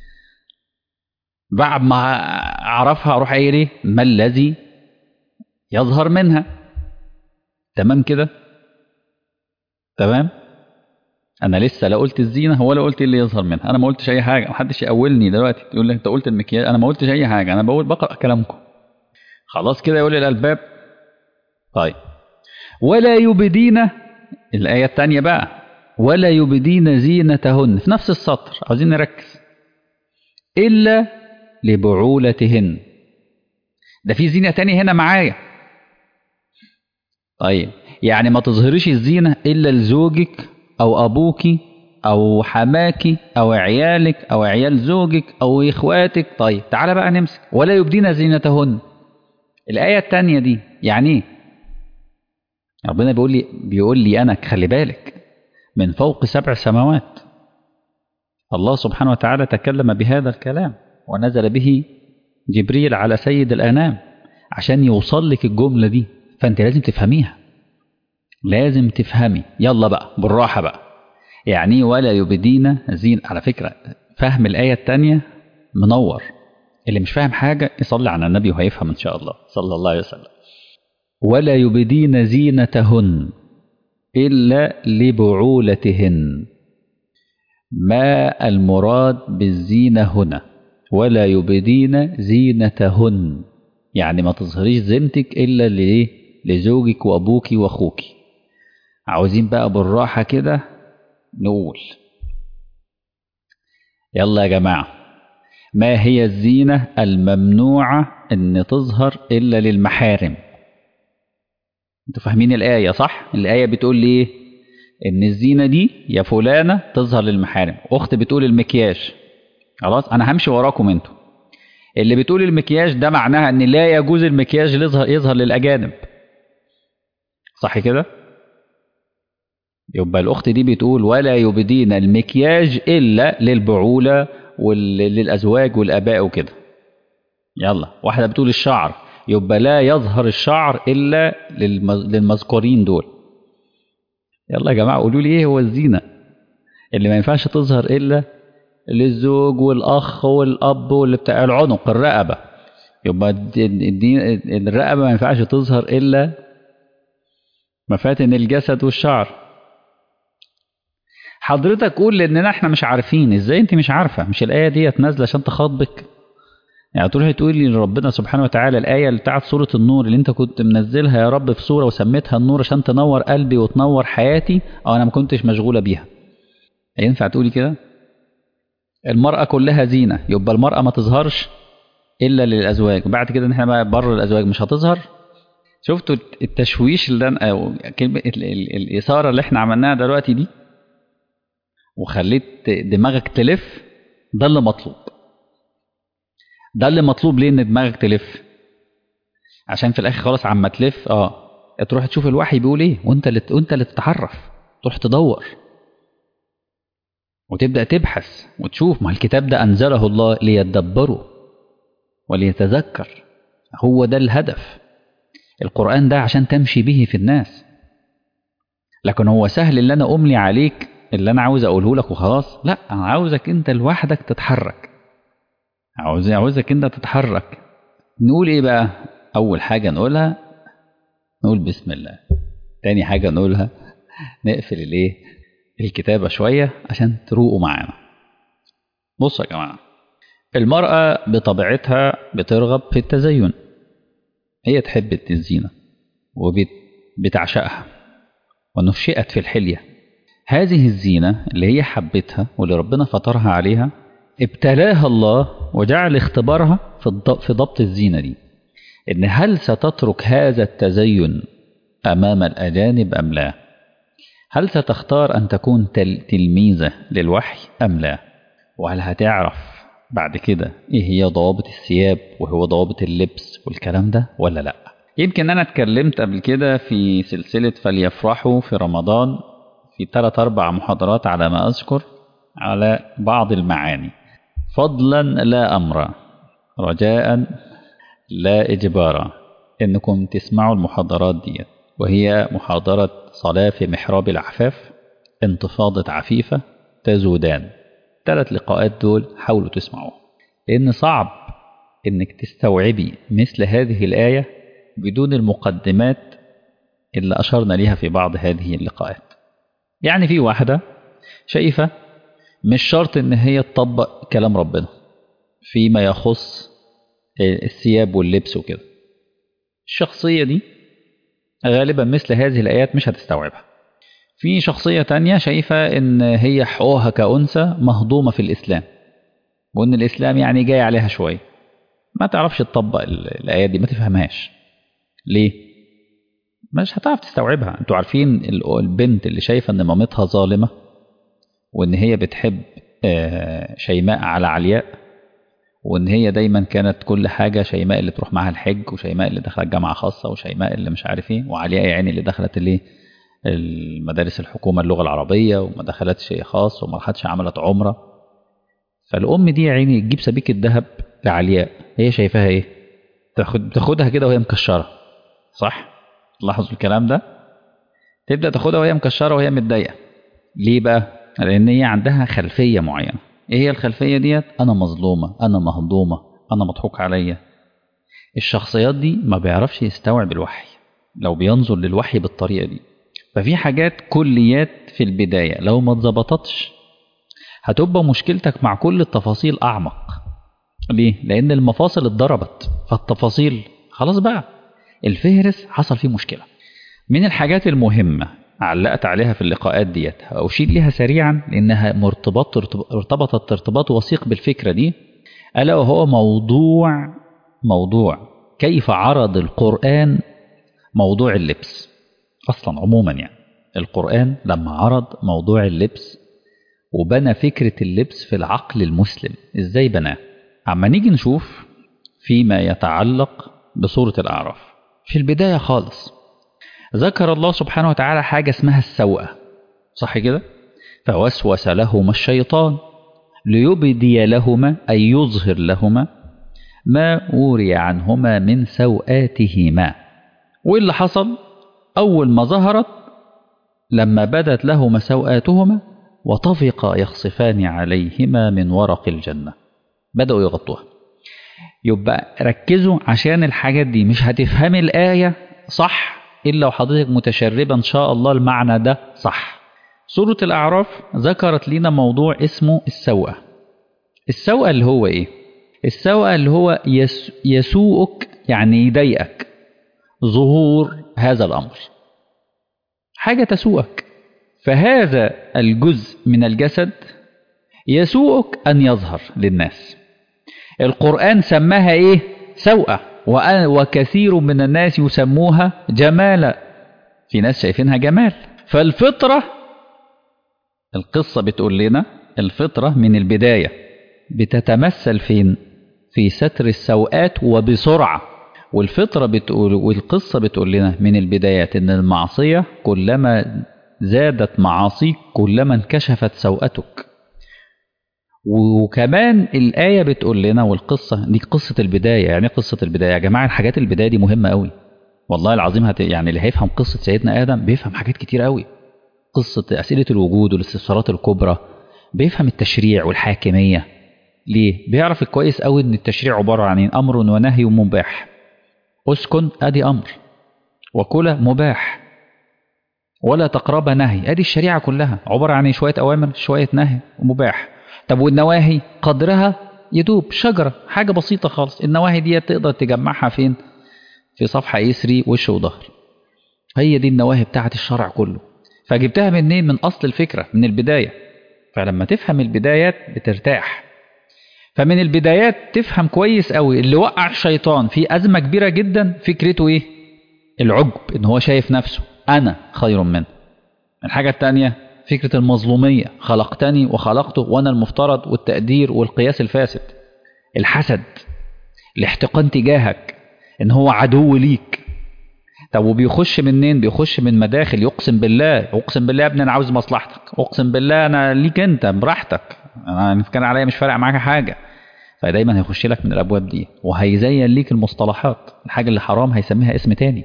S1: بعد ما اعرفها اروح قايل ايه ما الذي يظهر منها تمام كده تمام انا لسه لا قلت الزينه ولا قلت اللي يظهر منها انا ما قلتش اي حاجه محدش يقولني دلوقتي يقول لي انت قلت المكياج انا ما قلتش اي حاجه انا بقول بقرا كلامكم خلاص كده يقول الالباب طيب ولا يبدين الايه الثانيه بقى ولا يبدين زينتهن في نفس السطر عاوزين نركز الا لبعولتهن ده في زينه تانية هنا معايا طيب يعني ما تظهريش الزينه الا لزوجك او ابوك او حماك او عيالك او عيال زوجك او اخواتك طيب تعالى بقى نمسك ولا يبدين زينتهن الايه الثانيه دي يعني ايه ربنا بيقول لي بيقول لي انا خلي بالك من فوق سبع سماوات الله سبحانه وتعالى تكلم بهذا الكلام ونزل به جبريل على سيد الانام عشان يوصل لك الجمله دي فانت لازم تفهميها لازم تفهمي يلا بقى بالراحه بقى يعني ولا يبدين زين على فكره فهم الايه الثانيه منور اللي مش فاهم حاجة يصلي على النبي وهيفهم إن شاء الله صلى الله عليه وسلم ولا يبدين زينتهن إلا لبعولتهن ما المراد بالزينة هنا ولا يبدين زينتهن يعني ما تظهريش زينتك إلا لإيه لزوجك وأبوك وأخوك عاوزين بقى بالراحة كده نقول يلا يا جماعة ما هي الزينة الممنوعة أن تظهر إلا للمحارم انتوا فاهمين الآية صح الآية بتقول لي إيه إن الزينة دي يا فلانة تظهر للمحارم أخت بتقول المكياج خلاص أنا همشي وراكم انتوا اللي بتقول المكياج ده معناها ان لا يجوز المكياج يظهر يظهر للاجانب صح كده يبقى الاخت دي بتقول ولا يبدين المكياج الا للبعوله وللازواج والاباء وكده يلا واحده بتقول الشعر يبقى لا يظهر الشعر الا للمذكورين دول يلا يا جماعه قولوا لي ايه هو الزينه اللي ما ينفعش تظهر الا للزوج والاخ والاب واللي بتاع العنق الرقبه يبقى الدين الرقبه ما ينفعش تظهر الا مفاتن الجسد والشعر حضرتك قول لاننا احنا مش عارفين ازاي انت مش عارفه مش الايه ديت نازله عشان تخاطبك يعني تروحي تقولي لربنا سبحانه وتعالى الايه اللي بتاعت سوره النور اللي انت كنت منزلها يا رب في سوره وسميتها النور عشان تنور قلبي وتنور حياتي او انا ما كنتش مشغوله بيها ينفع تقولي كده المرأة كلها زينة يبقى المرأة ما تظهرش إلا للأزواج بعد كده إحنا بقى بره الأزواج مش هتظهر شفتوا التشويش اللي أنا أو كلمة الإثارة اللي إحنا عملناها دلوقتي دي وخليت دماغك تلف ده اللي مطلوب ده اللي مطلوب ليه إن دماغك تلف عشان في الآخر خلاص عما تلف أه تروح تشوف الوحي بيقول إيه وأنت اللي وأنت اللي تتحرف تروح تدور وتبدأ تبحث وتشوف ما الكتاب ده أنزله الله ليتدبروا وليتذكر هو ده الهدف القرآن ده عشان تمشي به في الناس لكن هو سهل اللي أنا أملي عليك اللي أنا عاوز أقوله لك وخلاص لا أنا عاوزك أنت لوحدك تتحرك عاوز عاوزك أنت تتحرك نقول إيه بقى أول حاجة نقولها نقول بسم الله تاني حاجة نقولها نقفل الإيه الكتابة شوية عشان تروقوا معانا بصوا يا جماعة المرأة بطبيعتها بترغب في التزين هي تحب الزينة وبتعشقها ونشئت في الحلية هذه الزينة اللي هي حبتها واللي ربنا فطرها عليها ابتلاها الله وجعل اختبارها في ضبط الزينة دي إن هل ستترك هذا التزين أمام الأجانب أم لا هل ستختار أن تكون تلميذة للوحي أم لا وهل هتعرف بعد كده إيه هي ضوابط الثياب وهو ضوابط اللبس والكلام ده ولا لا يمكن أنا اتكلمت قبل كده في سلسلة فليفرحوا في رمضان في ثلاث أربع محاضرات على ما أذكر على بعض المعاني فضلا لا أمرا رجاء لا إجبارا إنكم تسمعوا المحاضرات دي وهي محاضرة صلاة في محراب العفاف انتفاضة عفيفة تزودان ثلاث لقاءات دول حاولوا تسمعوها لأن صعب إنك تستوعبي مثل هذه الآية بدون المقدمات اللي أشرنا ليها في بعض هذه اللقاءات يعني في واحدة شايفة مش شرط إن هي تطبق كلام ربنا فيما يخص الثياب واللبس وكده الشخصية دي غالبا مثل هذه الآيات مش هتستوعبها في شخصية تانية شايفة إن هي حقوقها كأنثى مهضومة في الإسلام وإن الإسلام يعني جاي عليها شوية ما تعرفش تطبق الآيات دي ما تفهمهاش ليه؟ مش هتعرف تستوعبها انتوا عارفين البنت اللي شايفة إن مامتها ظالمة وإن هي بتحب شيماء على علياء وإن هي دايما كانت كل حاجة شيماء اللي تروح معاها الحج وشيماء اللي دخلت جامعة خاصة وشيماء اللي مش عارف ايه وعلياء يا عيني اللي دخلت اللي المدارس الحكومة اللغة العربية وما دخلتش خاص وما راحتش عملت عمرة فالأم دي يا عيني تجيب سبيكة ذهب لعلياء هي شايفاها ايه تاخد تاخدها كده وهي مكشرة صح لاحظوا الكلام ده تبدأ تاخدها وهي مكشرة وهي متضايقة ليه بقى لأن هي عندها خلفية معينة ايه هي الخلفية ديت انا مظلومة انا مهضومة أنا مضحوك عليا الشخصيات دي ما بيعرفش يستوعب الوحي لو بينظر للوحي بالطريقة دي ففي حاجات كليات في البداية لو ما اتظبطتش هتبقى مشكلتك مع كل التفاصيل أعمق ليه؟ لأن المفاصل اتضربت فالتفاصيل خلاص بقى الفهرس حصل فيه مشكلة من الحاجات المهمة علقت عليها في اللقاءات ديت أشير لها سريعا لأنها مرتبط ارتبطت ارتباط وثيق بالفكرة دي ألا وهو موضوع موضوع كيف عرض القرآن موضوع اللبس أصلا عموما يعني القرآن لما عرض موضوع اللبس وبنى فكرة اللبس في العقل المسلم إزاي بناه عما نيجي نشوف فيما يتعلق بصورة الأعراف في البداية خالص ذكر الله سبحانه وتعالى حاجة اسمها السوءة صح كده فوسوس لهما الشيطان ليبدي لهما أي يظهر لهما ما أوري عنهما من سوآتهما وإيه اللي حصل أول ما ظهرت لما بدت لهما سوآتهما وطفقا يخصفان عليهما من ورق الجنة بدأوا يغطوها يبقى ركزوا عشان الحاجات دي مش هتفهمي الآية صح إلا وحضرتك متشربة إن شاء الله المعنى ده صح سورة الأعراف ذكرت لنا موضوع اسمه السوءة السوءة اللي هو إيه السوءة اللي هو يس يسوءك يعني يضايقك ظهور هذا الأمر حاجة تسوءك فهذا الجزء من الجسد يسوءك أن يظهر للناس القرآن سماها إيه سوءة وكثير من الناس يسموها جمالا في ناس شايفينها جمال فالفطرة القصة بتقول لنا الفطرة من البداية بتتمثل فين في ستر السوءات وبسرعة والفطرة بتقول والقصة بتقول لنا من البدايات ان المعصية كلما زادت معاصيك كلما انكشفت سوءتك وكمان الآية بتقول لنا والقصة دي قصة البداية يعني قصة البداية يا جماعة الحاجات البداية دي مهمة قوي والله العظيم هت يعني اللي هيفهم قصة سيدنا آدم بيفهم حاجات كتير قوي قصة أسئلة الوجود والاستفسارات الكبرى بيفهم التشريع والحاكمية ليه؟ بيعرف كويس قوي إن التشريع عبارة عن أمر ونهي ومباح اسكن أدي أمر وكل مباح ولا تقرب نهي أدي الشريعة كلها عبارة عن شوية أوامر شوية نهي ومباح طب والنواهي قدرها يدوب شجرة حاجة بسيطة خالص النواهي دي تقدر تجمعها فين في صفحة يسري وش وظهر هي دي النواهي بتاعة الشرع كله فجبتها منين من أصل الفكرة من البداية فلما تفهم البدايات بترتاح فمن البدايات تفهم كويس قوي اللي وقع الشيطان في أزمة كبيرة جدا فكرته إيه العجب إن هو شايف نفسه أنا خير منه الحاجة الثانية فكرة المظلومية خلقتني وخلقته وأنا المفترض والتقدير والقياس الفاسد الحسد الاحتقان تجاهك إن هو عدو ليك طب وبيخش منين بيخش من مداخل يقسم بالله اقسم بالله يا ابني انا عاوز مصلحتك اقسم بالله انا ليك انت براحتك انا كان عليا مش فارق معاك حاجه فدايما هيخش لك من الابواب دي وهيزين ليك المصطلحات الحاجه اللي حرام هيسميها اسم تاني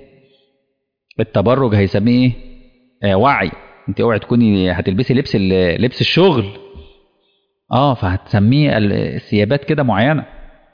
S1: التبرج هيسميه ايه آه وعي انت اوعي تكوني هتلبسي لبس لبس الشغل اه فهتسميه الثيابات كده معينه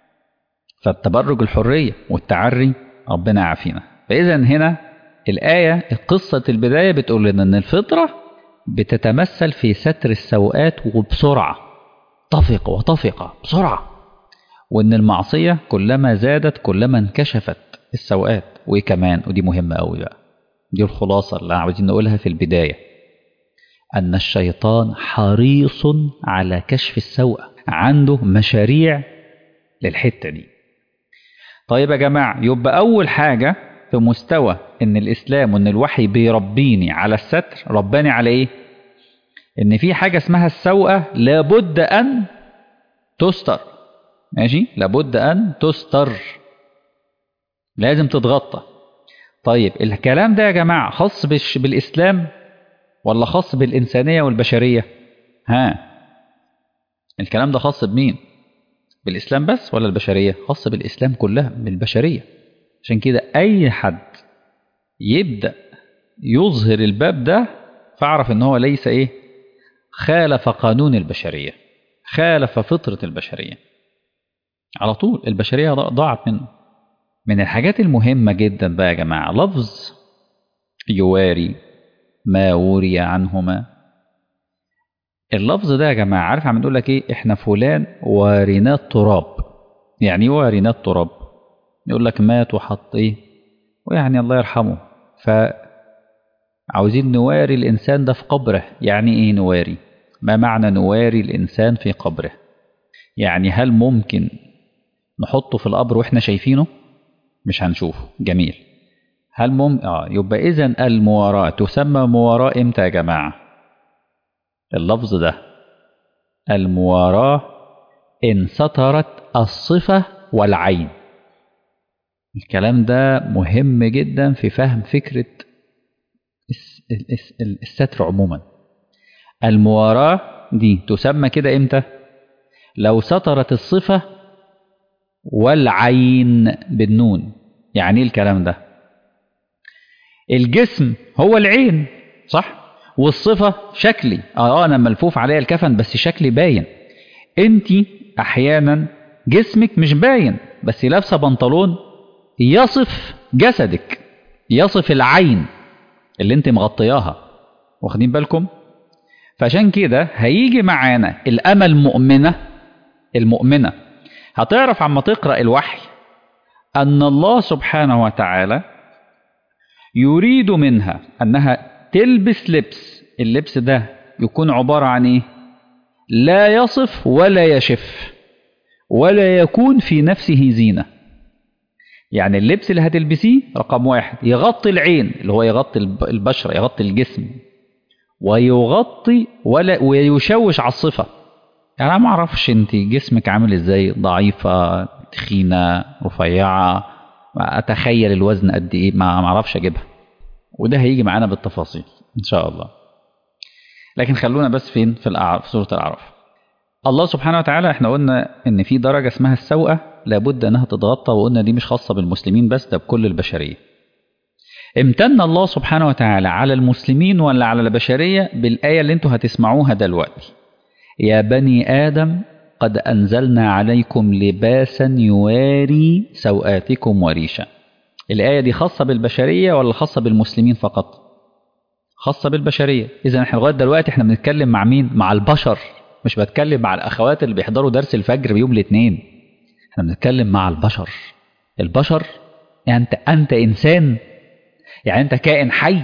S1: فالتبرج الحريه والتعري ربنا يعافينا فاذا هنا الايه قصه البدايه بتقول لنا ان الفطره بتتمثل في ستر السوءات وبسرعه طفق وطفق بسرعه وان المعصيه كلما زادت كلما انكشفت السوءات وايه كمان ودي مهمه قوي بقى دي الخلاصه اللي عاوزين نقولها في البدايه أن الشيطان حريص على كشف السوء عنده مشاريع للحتة دي طيب يا جماعة يبقى أول حاجة في مستوى إن الإسلام وإن الوحي بيربيني على الستر رباني على إيه؟ إن في حاجة اسمها السوءة لابد أن تستر ماشي؟ لابد أن تستر لازم تتغطى طيب الكلام ده يا جماعة خاص بالإسلام ولا خاص بالإنسانية والبشرية ها الكلام ده خاص بمين بالإسلام بس ولا البشرية خاص بالإسلام كلها بالبشرية عشان كده أي حد يبدأ يظهر الباب ده فاعرف ان هو ليس ايه خالف قانون البشرية خالف فطرة البشرية على طول البشرية ضاعت منه من الحاجات المهمة جدا بقى يا جماعة لفظ يواري ما وري عنهما اللفظ ده يا جماعة عارف عم نقول لك ايه احنا فلان واريناه التراب يعني ايه واريناه التراب يقول لك مات وحط ايه ويعني الله يرحمه ف عاوزين نواري الإنسان ده في قبره يعني إيه نواري ما معنى نواري الإنسان في قبره يعني هل ممكن نحطه في القبر وإحنا شايفينه مش هنشوفه جميل هل مم... آه يبقى إذا المواراة تسمى مواراة إمتى يا جماعة اللفظ ده المواراة إن سترت الصفة والعين الكلام ده مهم جدا في فهم فكرة الستر عموما المواراة دي تسمى كده امتى لو سترت الصفة والعين بالنون يعني ايه الكلام ده الجسم هو العين صح والصفة شكلي اه انا ملفوف عليا الكفن بس شكلي باين انت احيانا جسمك مش باين بس لابسه بنطلون يصف جسدك يصف العين اللي انت مغطياها واخدين بالكم فعشان كده هيجي معانا الأمة المؤمنة المؤمنة هتعرف عما تقرأ الوحي أن الله سبحانه وتعالى يريد منها أنها تلبس لبس اللبس ده يكون عبارة عن إيه لا يصف ولا يشف ولا يكون في نفسه زينه يعني اللبس اللي هتلبسيه رقم واحد يغطي العين اللي هو يغطي البشرة يغطي الجسم ويغطي ولا ويشوش على الصفة يعني أنا ما أعرفش أنت جسمك عامل إزاي ضعيفة تخينة رفيعة أتخيل الوزن قد إيه ما أعرفش أجيبها وده هيجي معانا بالتفاصيل إن شاء الله لكن خلونا بس فين في الأعراف في سورة الأعراف الله سبحانه وتعالى احنا قلنا ان في درجة اسمها السوءة لابد انها تتغطى وقلنا دي مش خاصة بالمسلمين بس ده بكل البشرية امتن الله سبحانه وتعالى على المسلمين ولا على البشرية بالآية اللي انتوا هتسمعوها دلوقتي يا بني آدم قد أنزلنا عليكم لباسا يواري سوآتكم وريشا الآية دي خاصة بالبشرية ولا خاصة بالمسلمين فقط خاصة بالبشرية إذا احنا لغاية دلوقتي احنا بنتكلم مع مين مع البشر مش بتكلم مع الأخوات اللي بيحضروا درس الفجر بيوم الاثنين احنا بنتكلم مع البشر البشر يعني انت انت انسان يعني انت كائن حي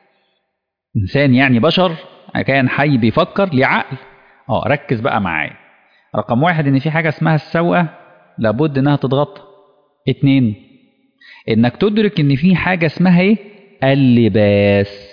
S1: انسان يعني بشر كائن حي بيفكر ليه عقل اه ركز بقى معايا رقم واحد ان في حاجه اسمها السوءه لابد انها تتغطى اتنين انك تدرك ان في حاجه اسمها ايه اللباس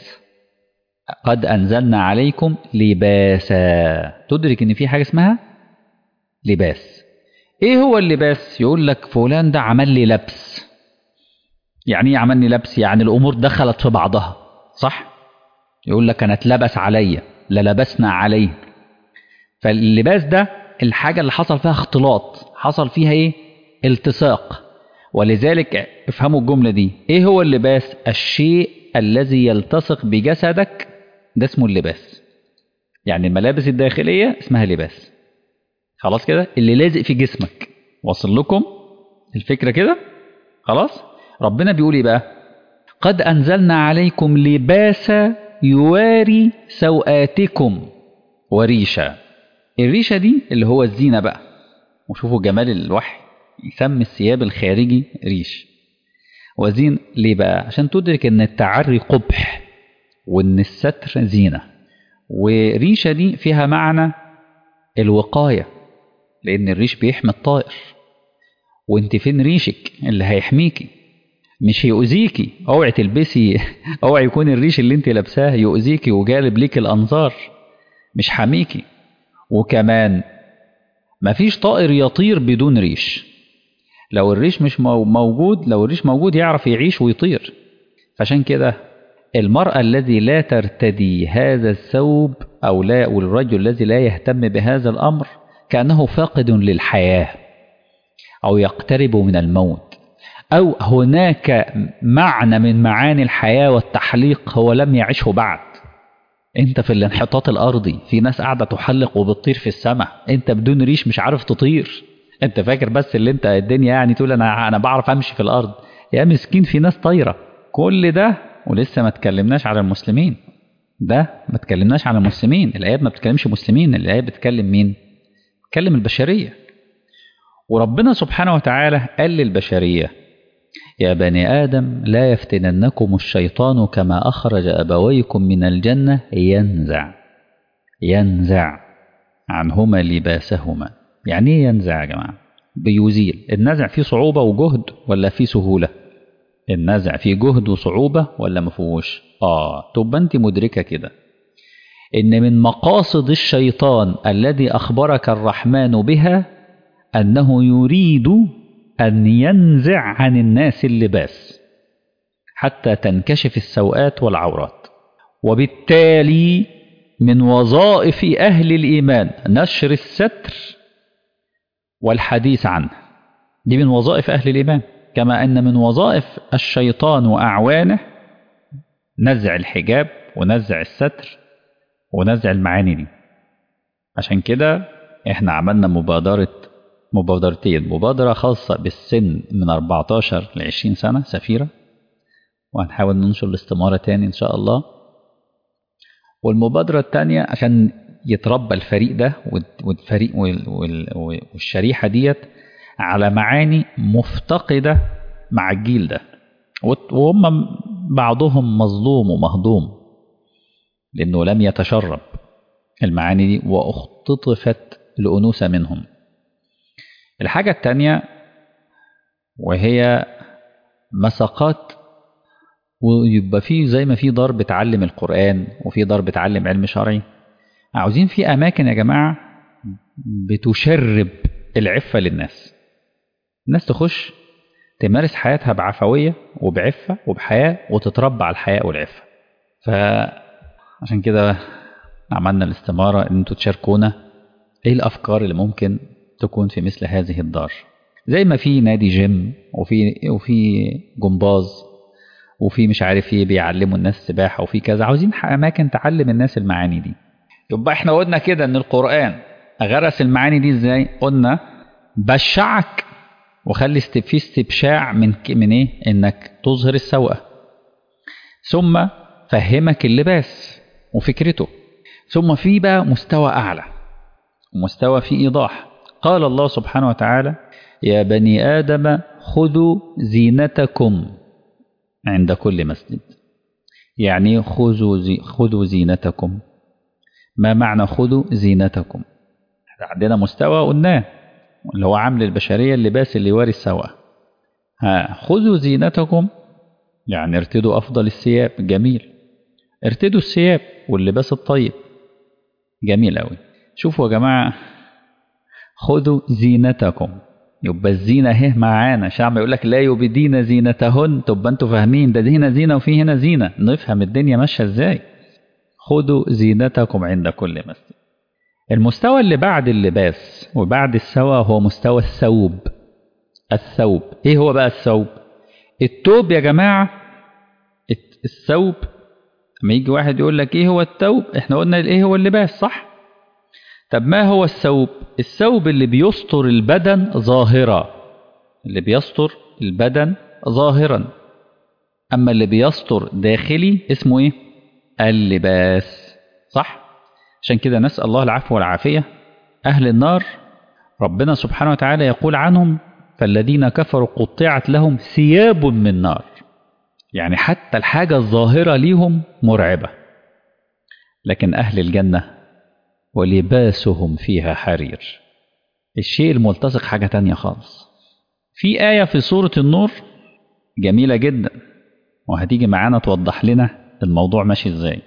S1: قد انزلنا عليكم لباسا تدرك ان في حاجه اسمها لباس ايه هو اللباس يقول لك فلان ده عمل لي لبس يعني ايه عمل لي لبس يعني الامور دخلت في بعضها صح يقول لك انا اتلبس عليا لا لبسنا عليه فاللباس ده الحاجه اللي حصل فيها اختلاط حصل فيها ايه التصاق ولذلك افهموا الجمله دي ايه هو اللباس الشيء الذي يلتصق بجسدك ده اسمه اللباس يعني الملابس الداخليه اسمها لباس خلاص كده اللي لازق في جسمك واصل لكم الفكره كده خلاص ربنا بيقول ايه بقى قد انزلنا عليكم لباسا يواري سوآتكم وريشا الريشة دي اللي هو الزينة بقى وشوفوا جمال الوحي يسمي الثياب الخارجي ريش وزين ليه بقى عشان تدرك ان التعري قبح وان الستر زينة وريشة دي فيها معنى الوقاية لان الريش بيحمي الطائر وانت فين ريشك اللي هيحميكي مش هيؤذيكي اوعي تلبسي اوعي يكون الريش اللي انت لابساه يؤذيكي وجالب ليك الانظار مش حميكي وكمان مفيش طائر يطير بدون ريش لو الريش مش موجود لو الريش موجود يعرف يعيش ويطير فعشان كده المرأة الذي لا ترتدي هذا الثوب أو لا والرجل الذي لا يهتم بهذا الأمر كأنه فاقد للحياة أو يقترب من الموت أو هناك معنى من معاني الحياة والتحليق هو لم يعشه بعد انت في الانحطاط الارضي في ناس قاعده تحلق وبتطير في السماء انت بدون ريش مش عارف تطير انت فاكر بس اللي انت الدنيا يعني تقول انا انا بعرف امشي في الارض يا مسكين في ناس طايره كل ده ولسه ما اتكلمناش على المسلمين ده ما اتكلمناش على المسلمين الايات ما بتتكلمش مسلمين الايات بتتكلم مين بتتكلم البشريه وربنا سبحانه وتعالى قال للبشريه يا بني ادم لا يفتننكم الشيطان كما اخرج ابويكم من الجنه ينزع ينزع عنهما لباسهما يعني ايه ينزع يا جماعه بيزيل النزع فيه صعوبه وجهد ولا فيه سهوله النزع فيه جهد وصعوبه ولا ما فيهوش اه تبقى انت مدركه كده ان من مقاصد الشيطان الذي اخبرك الرحمن بها انه يريد ان ينزع عن الناس اللباس حتى تنكشف السوءات والعورات وبالتالي من وظائف اهل الايمان نشر الستر والحديث عنه دي من وظائف اهل الايمان كما ان من وظائف الشيطان واعوانه نزع الحجاب ونزع الستر ونزع المعاني دي عشان كده احنا عملنا مبادرة مبادرتين مبادرة خاصة بالسن من 14 ل 20 سنة سفيرة وهنحاول ننشر الاستمارة تاني إن شاء الله والمبادرة التانية عشان يتربى الفريق ده والفريق والشريحة ديت على معاني مفتقدة مع الجيل ده وهم بعضهم مظلوم ومهضوم لأنه لم يتشرب المعاني دي واختطفت الأنوثة منهم الحاجة التانية وهي مساقات ويبقى في زي ما في دار بتعلم القرآن وفي دار بتعلم علم شرعي عاوزين في أماكن يا جماعة بتشرب العفة للناس الناس تخش تمارس حياتها بعفوية وبعفة وبحياة وتتربى على الحياة والعفة فعشان كده عملنا الاستمارة ان انتوا تشاركونا ايه الافكار اللي ممكن تكون في مثل هذه الدار زي ما في نادي جيم وفي وفي جمباز وفي مش عارف ايه بيعلموا الناس سباحه وفي كذا عاوزين اماكن تعلم الناس المعاني دي يبقى احنا قلنا كده ان القران غرس المعاني دي ازاي قلنا بشعك وخلي في استبشاع من من ايه انك تظهر السوءه ثم فهمك اللباس وفكرته ثم في بقى مستوى اعلى ومستوى في ايضاح قال الله سبحانه وتعالى يا بني ادم خذوا زينتكم عند كل مسجد يعني خذوا زي خذوا زينتكم ما معنى خذوا زينتكم عندنا مستوى قلناه اللي هو عامل البشرية اللباس اللي يواري السواء ها خذوا زينتكم يعني ارتدوا أفضل الثياب جميل ارتدوا الثياب واللباس الطيب جميل أوي شوفوا يا جماعة خذوا زينتكم يبقى الزينة اهي معانا شعب يقول لك لا يبدين زينتهن تبقى انتوا فاهمين ده دي هنا زينة وفي هنا زينة نفهم الدنيا ماشية ازاي خذوا زينتكم عند كل مسجد المستوى اللي بعد اللباس وبعد السوى هو مستوى الثوب الثوب ايه هو بقى الثوب الثوب يا جماعة الثوب لما يجي واحد يقول لك ايه هو الثوب احنا قلنا ايه هو اللباس صح طب ما هو الثوب الثوب اللي بيستر البدن ظاهرا اللي بيستر البدن ظاهرا اما اللي بيستر داخلي اسمه ايه اللباس صح عشان كده نسال الله العفو والعافيه اهل النار ربنا سبحانه وتعالى يقول عنهم فالذين كفروا قطعت لهم ثياب من نار يعني حتى الحاجه الظاهره ليهم مرعبه لكن اهل الجنه ولباسهم فيها حرير الشيء الملتصق حاجة تانية خالص في آية في سورة النور جميلة جدا وهتيجي معانا توضح لنا الموضوع ماشي ازاي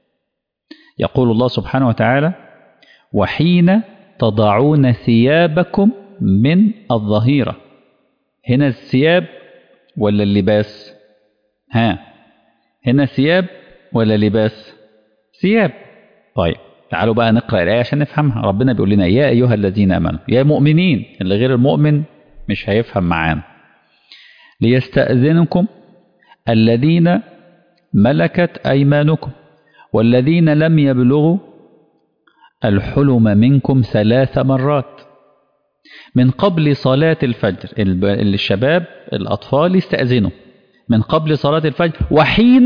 S1: يقول الله سبحانه وتعالى وحين تضعون ثيابكم من الظهيرة هنا الثياب ولا اللباس ها هنا ثياب ولا لباس ثياب طيب تعالوا بقى نقرأ الآية عشان نفهمها ربنا بيقول لنا يا أيها الذين آمنوا يا مؤمنين اللي غير المؤمن مش هيفهم معانا ليستأذنكم الذين ملكت أيمانكم والذين لم يبلغوا الحلم منكم ثلاث مرات من قبل صلاة الفجر الب- الشباب الأطفال يستأذنوا من قبل صلاة الفجر وحين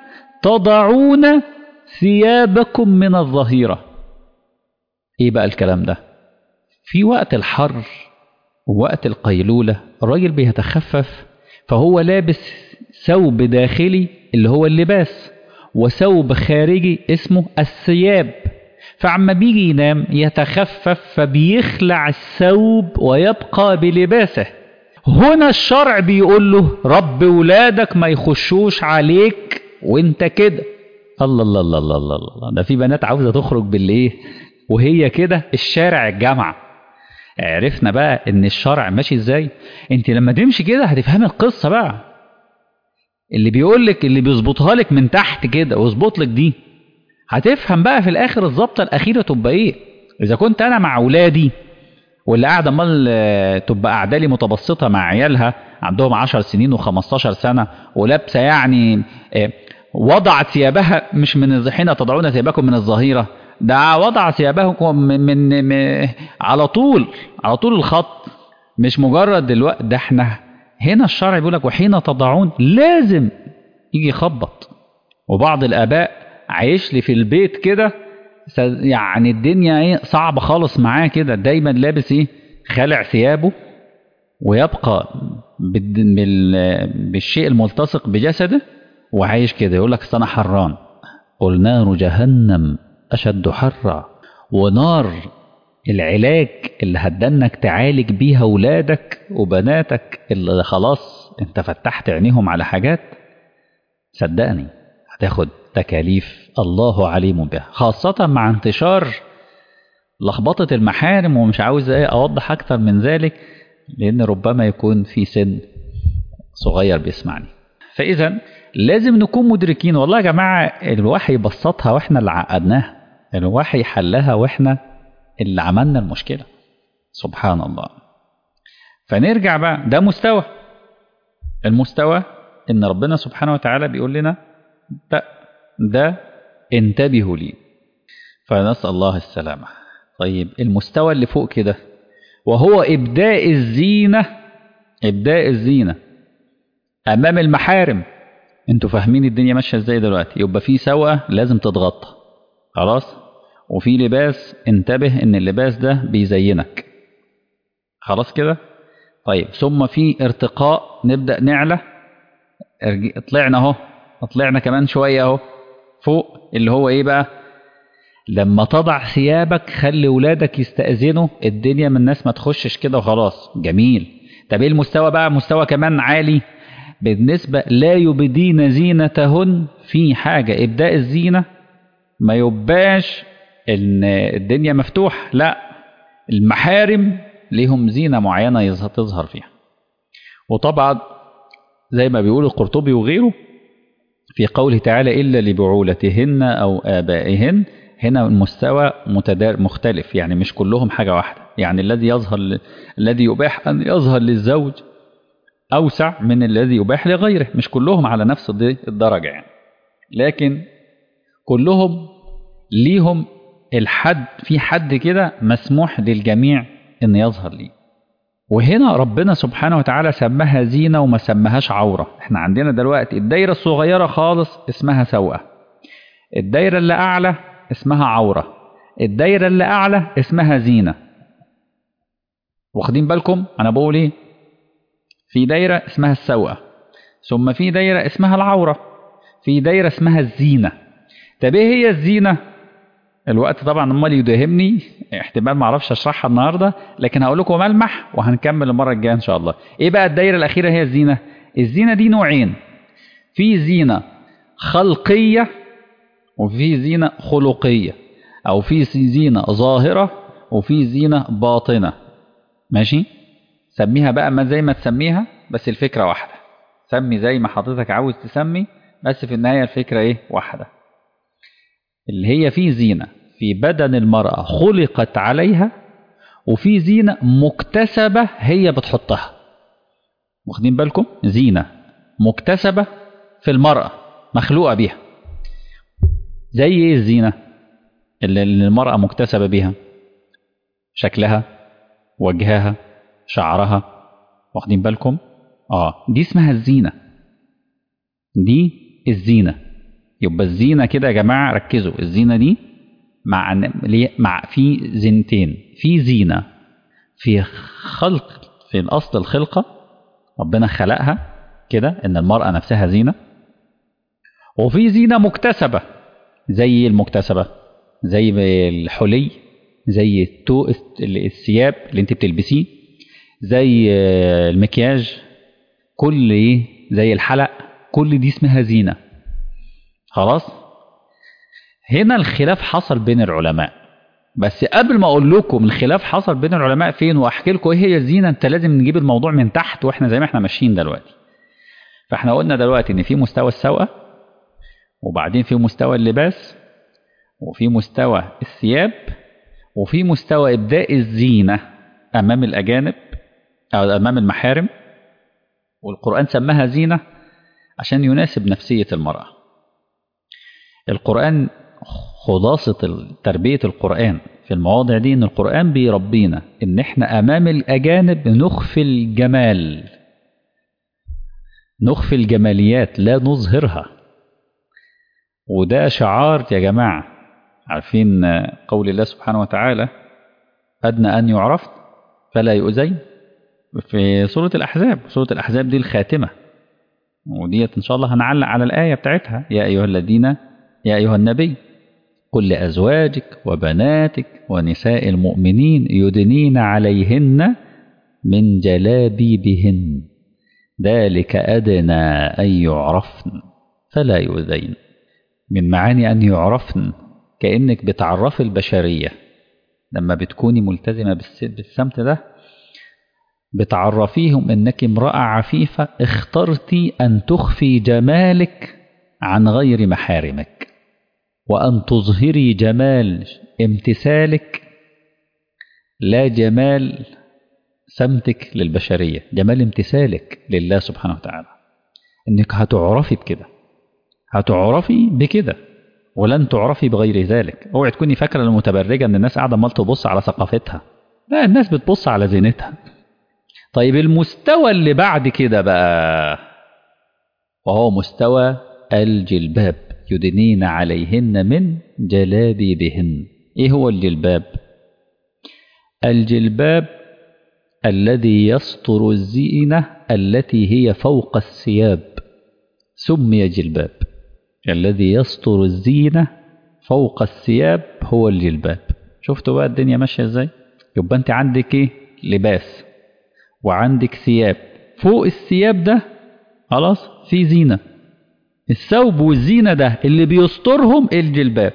S1: تضعون ثيابكم من الظهيرة ايه بقى الكلام ده في وقت الحر ووقت القيلولة الراجل بيتخفف فهو لابس ثوب داخلي اللي هو اللباس وثوب خارجي اسمه الثياب فعما بيجي ينام يتخفف فبيخلع الثوب ويبقى بلباسه هنا الشرع بيقول له رب ولادك ما يخشوش عليك وانت كده الله الله الله الله الله الله ده في بنات عاوزه تخرج بالايه وهي كده الشارع الجامعه عرفنا بقى ان الشرع ماشي ازاي انت لما تمشي كده هتفهمي القصه بقى اللي بيقول لك اللي بيظبطها لك من تحت كده واظبط لك دي هتفهم بقى في الاخر الظبطه الاخيره تبقى ايه اذا كنت انا مع اولادي واللي قاعده امال آه، تبقى قاعده لي متبسطه مع عيالها عندهم 10 سنين و15 سنه ولابسه يعني آه، وضعت ثيابها مش من الز- حين تضعون ثيابكم من الظهيره ده وضع ثيابكم من, من, من على طول على طول الخط مش مجرد دلوقتي ده احنا هنا الشرع بيقول لك وحين تضعون لازم يجي يخبط وبعض الاباء عايش لي في البيت كده س- يعني الدنيا ايه صعبه خالص معاه كده دايما لابس ايه خالع ثيابه ويبقى بالد- بال- بالشيء الملتصق بجسده وعايش كده يقول لك أصل انا حران قل نار جهنم اشد حرا ونار العلاج اللي هتدنك تعالج بيها ولادك وبناتك اللي خلاص انت فتحت عينيهم على حاجات صدقني هتاخد تكاليف الله عليم بها خاصة مع انتشار لخبطة المحارم ومش عاوز ايه اوضح اكتر من ذلك لان ربما يكون في سن صغير بيسمعني فاذا لازم نكون مدركين والله يا جماعة الوحي بسطها واحنا اللي عقدناها الوحي حلها واحنا اللي عملنا المشكلة سبحان الله فنرجع بقى ده مستوى المستوى ان ربنا سبحانه وتعالى بيقول لنا ده, ده انتبهوا لي فنسأل الله السلامة طيب المستوى اللي فوق كده وهو إبداء الزينة إبداء الزينة أمام المحارم انتوا فاهمين الدنيا ماشية ازاي دلوقتي يبقى في سوءة لازم تتغطى خلاص وفي لباس انتبه ان اللباس ده بيزينك خلاص كده طيب ثم في ارتقاء نبدأ نعلى ارج- طلعنا اهو طلعنا كمان شوية اهو فوق اللي هو ايه بقى لما تضع ثيابك خلي ولادك يستأذنوا الدنيا من الناس ما تخشش كده وخلاص جميل طب ايه المستوى بقى مستوى كمان عالي بالنسبة لا يبدين زينتهن في حاجة إبداء الزينة ما يبقاش ان الدنيا مفتوح لا المحارم ليهم زينة معينة يظهر تظهر فيها وطبعا زي ما بيقول القرطبي وغيره في قوله تعالى إلا لبعولتهن أو آبائهن هنا المستوى متدار مختلف يعني مش كلهم حاجة واحدة يعني الذي يظهر ل... الذي يباح أن يظهر للزوج أوسع من الذي يباح لغيره مش كلهم على نفس الد- الدرجة يعني لكن كلهم ليهم الحد في حد كده مسموح للجميع ان يظهر ليه وهنا ربنا سبحانه وتعالى سماها زينة وما سماهاش عورة احنا عندنا دلوقتي الدايرة الصغيرة خالص اسمها سوءة الدايرة اللي أعلى اسمها عورة الدايرة اللي أعلى اسمها زينة واخدين بالكم أنا بقول إيه في دايرة اسمها السوءة ثم في دايرة اسمها العورة في دايرة اسمها الزينة طب ايه هي الزينة الوقت طبعا امال يداهمني احتمال ما اعرفش اشرحها النهارده لكن هقول لكم ملمح وهنكمل المره الجايه ان شاء الله ايه بقى الدايره الاخيره هي الزينه الزينه دي نوعين في زينه خلقيه وفي زينه خلقيه او في زينه ظاهره وفي زينه باطنه ماشي سميها بقى ما زي ما تسميها بس الفكره واحده سمي زي ما حضرتك عاوز تسمي بس في النهايه الفكره ايه واحده اللي هي في زينة في بدن المرأة خلقت عليها وفي زينة مكتسبة هي بتحطها واخدين بالكم زينة مكتسبة في المرأة مخلوقة بيها زي ايه الزينة اللي اللي المرأة مكتسبة بيها شكلها وجهها شعرها واخدين بالكم اه دي اسمها الزينة دي الزينة يبقى الزينة كده يا جماعة ركزوا الزينة دي مع مع في زينتين في زينة في خلق في الأصل الخلقة ربنا خلقها كده إن المرأة نفسها زينة وفي زينة مكتسبة زي المكتسبة زي الحلي زي التو الثياب اللي انت بتلبسيه زي المكياج كل ايه زي الحلق كل دي اسمها زينة خلاص هنا الخلاف حصل بين العلماء بس قبل ما اقول لكم الخلاف حصل بين العلماء فين واحكي لكم ايه هي الزينه انت لازم نجيب الموضوع من تحت واحنا زي ما احنا ماشيين دلوقتي فاحنا قلنا دلوقتي ان في مستوى السوء وبعدين في مستوى اللباس وفي مستوى الثياب وفي مستوى ابداء الزينه امام الاجانب او امام المحارم والقران سماها زينه عشان يناسب نفسيه المراه القران خلاصة تربية القرآن في المواضع دي إن القرآن بيربينا إن إحنا أمام الأجانب نخفي الجمال نخفي الجماليات لا نظهرها وده شعار يا جماعة عارفين قول الله سبحانه وتعالى أدنى أن يعرف فلا يؤذين في سورة الأحزاب سورة الأحزاب دي الخاتمة وديت إن شاء الله هنعلق على الآية بتاعتها يا أيها الذين يا أيها النبي قل لأزواجك وبناتك ونساء المؤمنين يدنين عليهن من جلابيبهن ذلك أدنى أن يعرفن فلا يؤذين من معاني أن يعرفن كأنك بتعرفي البشرية لما بتكوني ملتزمة بالسمت ده بتعرفيهم أنك امرأة عفيفة اخترتي أن تخفي جمالك عن غير محارمك وأن تظهري جمال امتثالك لا جمال سمتك للبشرية جمال امتثالك لله سبحانه وتعالى انك هتعرفي بكده هتعرفي بكده ولن تعرفي بغير ذلك اوعي تكوني فاكره المتبرجه ان الناس قاعده امال تبص على ثقافتها لا الناس بتبص على زينتها طيب المستوى اللي بعد كده بقى وهو مستوى الجلباب يدنين عليهن من جلابيبهن ايه هو الجلباب الجلباب الذي يستر الزينة التي هي فوق الثياب سمي جلباب الذي يستر الزينة فوق الثياب هو الجلباب شفتوا بقى الدنيا ماشية ازاي يبقى انت عندك ايه لباس وعندك ثياب فوق الثياب ده خلاص في زينه الثوب والزينة ده اللي بيسترهم الجلباب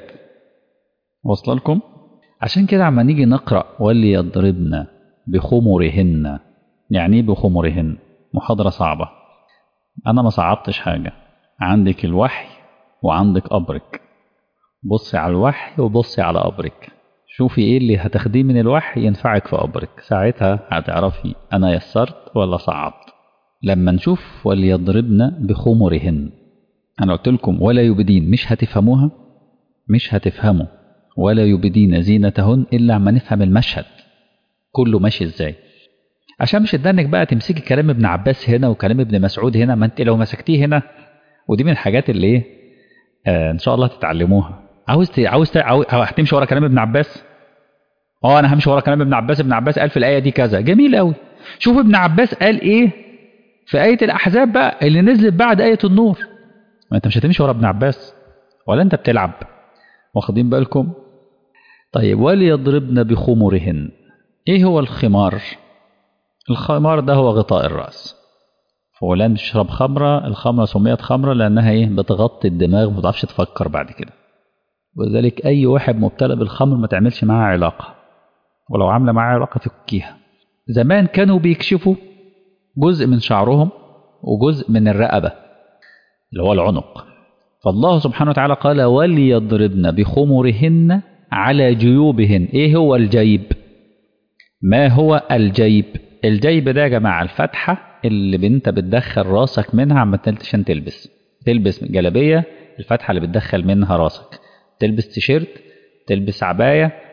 S1: وصل لكم عشان كده عما نيجي نقرأ وليضربن بخمرهن يعني ايه بخمرهن محاضرة صعبة أنا ما صعبتش حاجة عندك الوحي وعندك قبرك بصي على الوحي وبصي على قبرك شوفي ايه اللي هتاخديه من الوحي ينفعك في قبرك ساعتها هتعرفي أنا يسرت ولا صعبت لما نشوف وليضربن بخمرهن أنا قلت لكم ولا يبدين مش هتفهموها مش هتفهموا ولا يبدين زينتهن إلا عما نفهم المشهد كله ماشي إزاي عشان مش ادانك بقى تمسكي كلام ابن عباس هنا وكلام ابن مسعود هنا ما انت لو مسكتيه هنا ودي من الحاجات اللي ايه آه ان شاء الله تتعلموها عاوز ت... عاوز ت... عاوز هتمشي ورا كلام ابن عباس اه انا همشي ورا كلام ابن عباس ابن عباس قال في الايه دي كذا جميل قوي شوف ابن عباس قال ايه في ايه الاحزاب بقى اللي نزلت بعد ايه النور ما انت مش هتمشي ورا ابن عباس ولا انت بتلعب واخدين بالكم طيب وليضربن بخمرهن ايه هو الخمار الخمار ده هو غطاء الراس فلان بيشرب خمره الخمره سميت خمره لانها ايه بتغطي الدماغ ما تعرفش تفكر بعد كده ولذلك اي واحد مبتلى بالخمر ما تعملش معاه علاقه ولو عامله معاه علاقه تفكيها زمان كانوا بيكشفوا جزء من شعرهم وجزء من الرقبه اللي هو العنق فالله سبحانه وتعالى قال وليضربن بخمرهن على جيوبهن ايه هو الجيب ما هو الجيب الجيب ده يا جماعه الفتحه اللي انت بتدخل راسك منها عما عشان تلبس تلبس جلابيه الفتحه اللي بتدخل منها راسك تلبس تيشيرت تلبس عبايه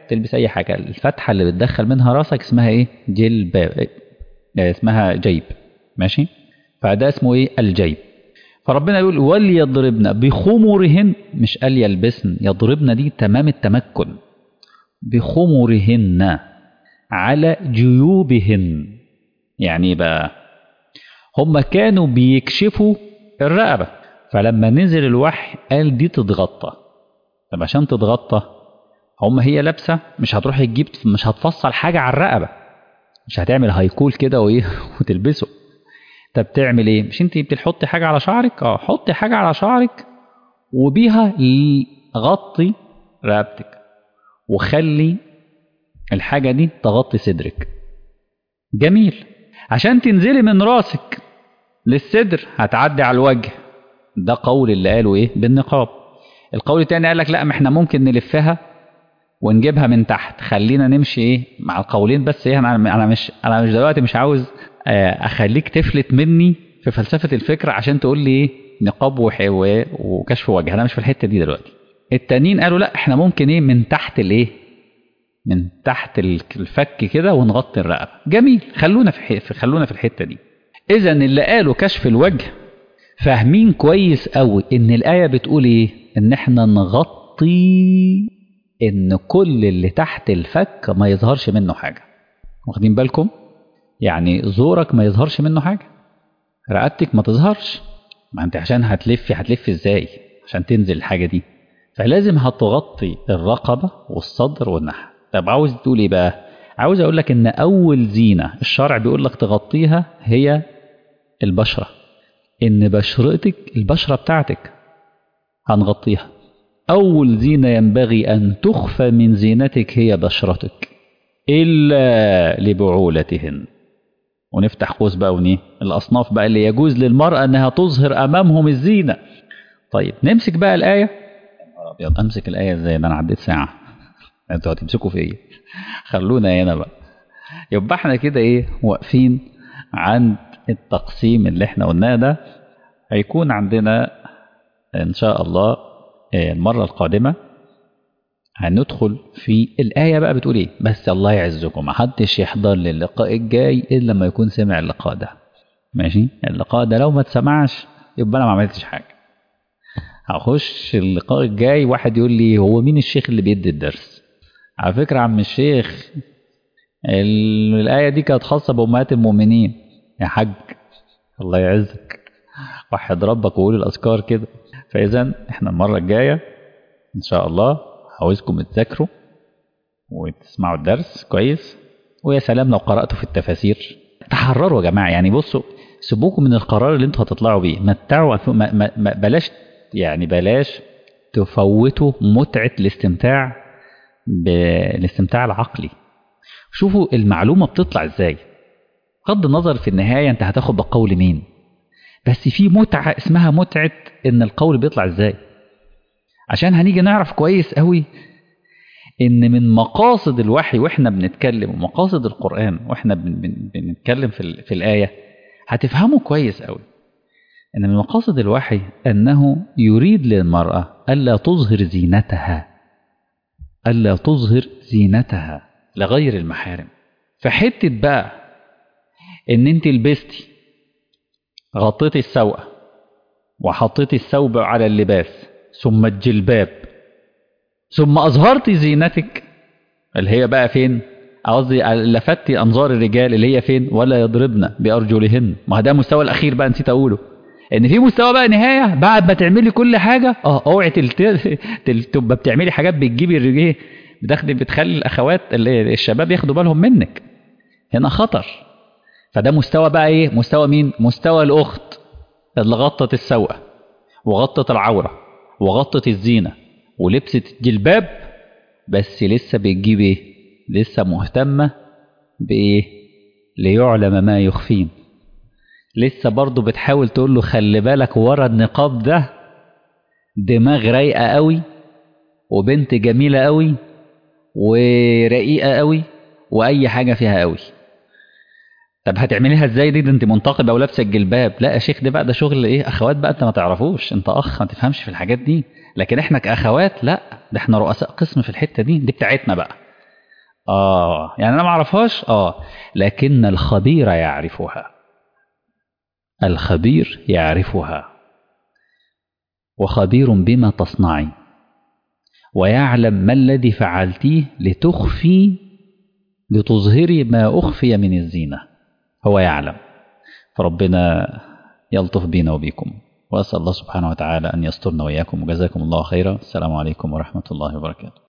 S1: تلبس اي حاجه الفتحه اللي بتدخل منها راسك اسمها ايه جلباب آه، اسمها جيب ماشي فده اسمه ايه الجيب فربنا يقول وليضربن بخمرهن مش قال يلبسن يضربن دي تمام التمكن بخمرهن على جيوبهن يعني إيه بقى هم كانوا بيكشفوا الرقبة فلما نزل الوحي قال دي تتغطى طب عشان تتغطى هم هي لابسة مش هتروح تجيب مش هتفصل حاجة على الرقبة مش هتعمل هايكول كده وايه وتلبسه طب تعمل ايه مش انت بتحطي حاجة على شعرك اه حطي حاجة على شعرك وبيها ل- غطي رقبتك وخلي الحاجة دي تغطي صدرك جميل عشان تنزلي من راسك للصدر هتعدي على الوجه ده قول اللي قالوا ايه بالنقاب القول التاني قال لك لا ما احنا ممكن نلفها ونجيبها من تحت خلينا نمشي ايه مع القولين بس ايه انا انا مش انا مش دلوقتي مش عاوز آه، اخليك تفلت مني في فلسفه الفكره عشان تقول لي ايه نقاب وح- و- وكشف وجه انا مش في الحته دي دلوقتي التانيين قالوا لا احنا ممكن ايه من تحت الايه من تحت ال- الفك كده ونغطي الرقبه جميل خلونا في ح- في- خلونا في الحته دي اذا اللي قالوا كشف الوجه فاهمين كويس قوي ان الايه بتقول ايه ان احنا نغطي ان كل اللي تحت الفك ما يظهرش منه حاجه واخدين بالكم يعني زورك ما يظهرش منه حاجه رقبتك ما تظهرش ما انت عشان هتلفي هتلفي ازاي عشان تنزل الحاجه دي فلازم هتغطي الرقبه والصدر والنحر طب عاوز تقول ايه بقى عاوز اقول لك ان اول زينه الشرع بيقول لك تغطيها هي البشره ان بشرتك البشره بتاعتك هنغطيها اول زينه ينبغي ان تخفى من زينتك هي بشرتك الا لبعولتهن ونفتح قوس بقى ونيه الاصناف بقى اللي يجوز للمراه انها تظهر امامهم الزينه طيب نمسك بقى الايه يا نهار ابيض امسك الايه ازاي ده انا عديت ساعه انتوا هتمسكوا في ايه خلونا هنا بقى يبقى احنا كده ايه واقفين عند التقسيم اللي احنا قلناه ده هيكون عندنا ان شاء الله آه، المره القادمه هندخل في الآية بقى بتقول إيه بس الله يعزكم محدش يحضر للقاء الجاي إلا لما يكون سمع اللقاء ده ماشي اللقاء ده لو ما اتسمعش يبقى أنا ما عملتش حاجة هخش اللقاء الجاي واحد يقول لي هو مين الشيخ اللي بيدي الدرس على فكرة عم الشيخ ال- الآية دي كانت خاصة بأمهات المؤمنين يا حاج الله يعزك وحد ربك وقول الأذكار كده فإذا إحنا المرة الجاية إن شاء الله عاوزكم تذاكروا وتسمعوا الدرس كويس ويا سلام لو قرأتوا في التفاسير تحرروا يا جماعة يعني بصوا سيبوكم من القرار اللي انتوا هتطلعوا بيه متعوا أنفو- ما ما ما بلاش يعني بلاش تفوتوا متعة الاستمتاع بالاستمتاع العقلي شوفوا المعلومة بتطلع ازاي بغض النظر في النهاية انت هتاخد بقول مين بس في متعة اسمها متعة ان القول بيطلع ازاي عشان هنيجي نعرف كويس قوي ان من مقاصد الوحي واحنا بنتكلم ومقاصد القرآن واحنا بن بن بنتكلم في, ال- في الآية هتفهموا كويس قوي ان من مقاصد الوحي انه يريد للمرأة الا تظهر زينتها الا تظهر زينتها لغير المحارم فحتة بقى ان انت لبستي غطيتي السوء وحطيتي الثوب على اللباس ثم الجلباب ثم أظهرت زينتك اللي هي بقى فين قصدي لفتي أنظار الرجال اللي هي فين ولا يضربن بأرجلهن ما ده المستوى الأخير بقى نسيت أقوله إن في مستوى بقى نهاية بعد ما تعملي كل حاجة اه اوعي تلت... تل... تبقى بتعملي حاجات بتجيبي الرجال بتاخدي بتخلي الأخوات اللي الشباب ياخدوا بالهم منك هنا خطر فده مستوى بقى ايه مستوى مين مستوى الأخت اللي غطت السوء وغطت العورة وغطت الزينة ولبست جلباب بس لسه بتجيب ايه لسه مهتمة بايه ليعلم ما يخفين لسه برضه بتحاول تقول له خلي بالك ورا النقاب ده دماغ رايقة قوي وبنت جميلة قوي ورقيقة قوي وأي حاجة فيها قوي طب هتعمليها ازاي دي ده انت منتقبه ولابسه الجلباب لا يا شيخ ده بقى ده شغل ايه اخوات بقى انت ما تعرفوش انت اخ ما تفهمش في الحاجات دي لكن احنا كاخوات لا ده احنا رؤساء قسم في الحته دي دي بتاعتنا بقى آه يعني أنا ما أعرفهاش آه لكن الخبير يعرفها الخبير يعرفها وخبير بما تصنعين ويعلم ما الذي فعلتيه لتخفي لتظهري ما أخفي من الزينة هو يعلم فربنا يلطف بينا وبيكم وأسأل الله سبحانه وتعالى أن يسترنا وإياكم وجزاكم الله خيرا السلام عليكم ورحمة الله وبركاته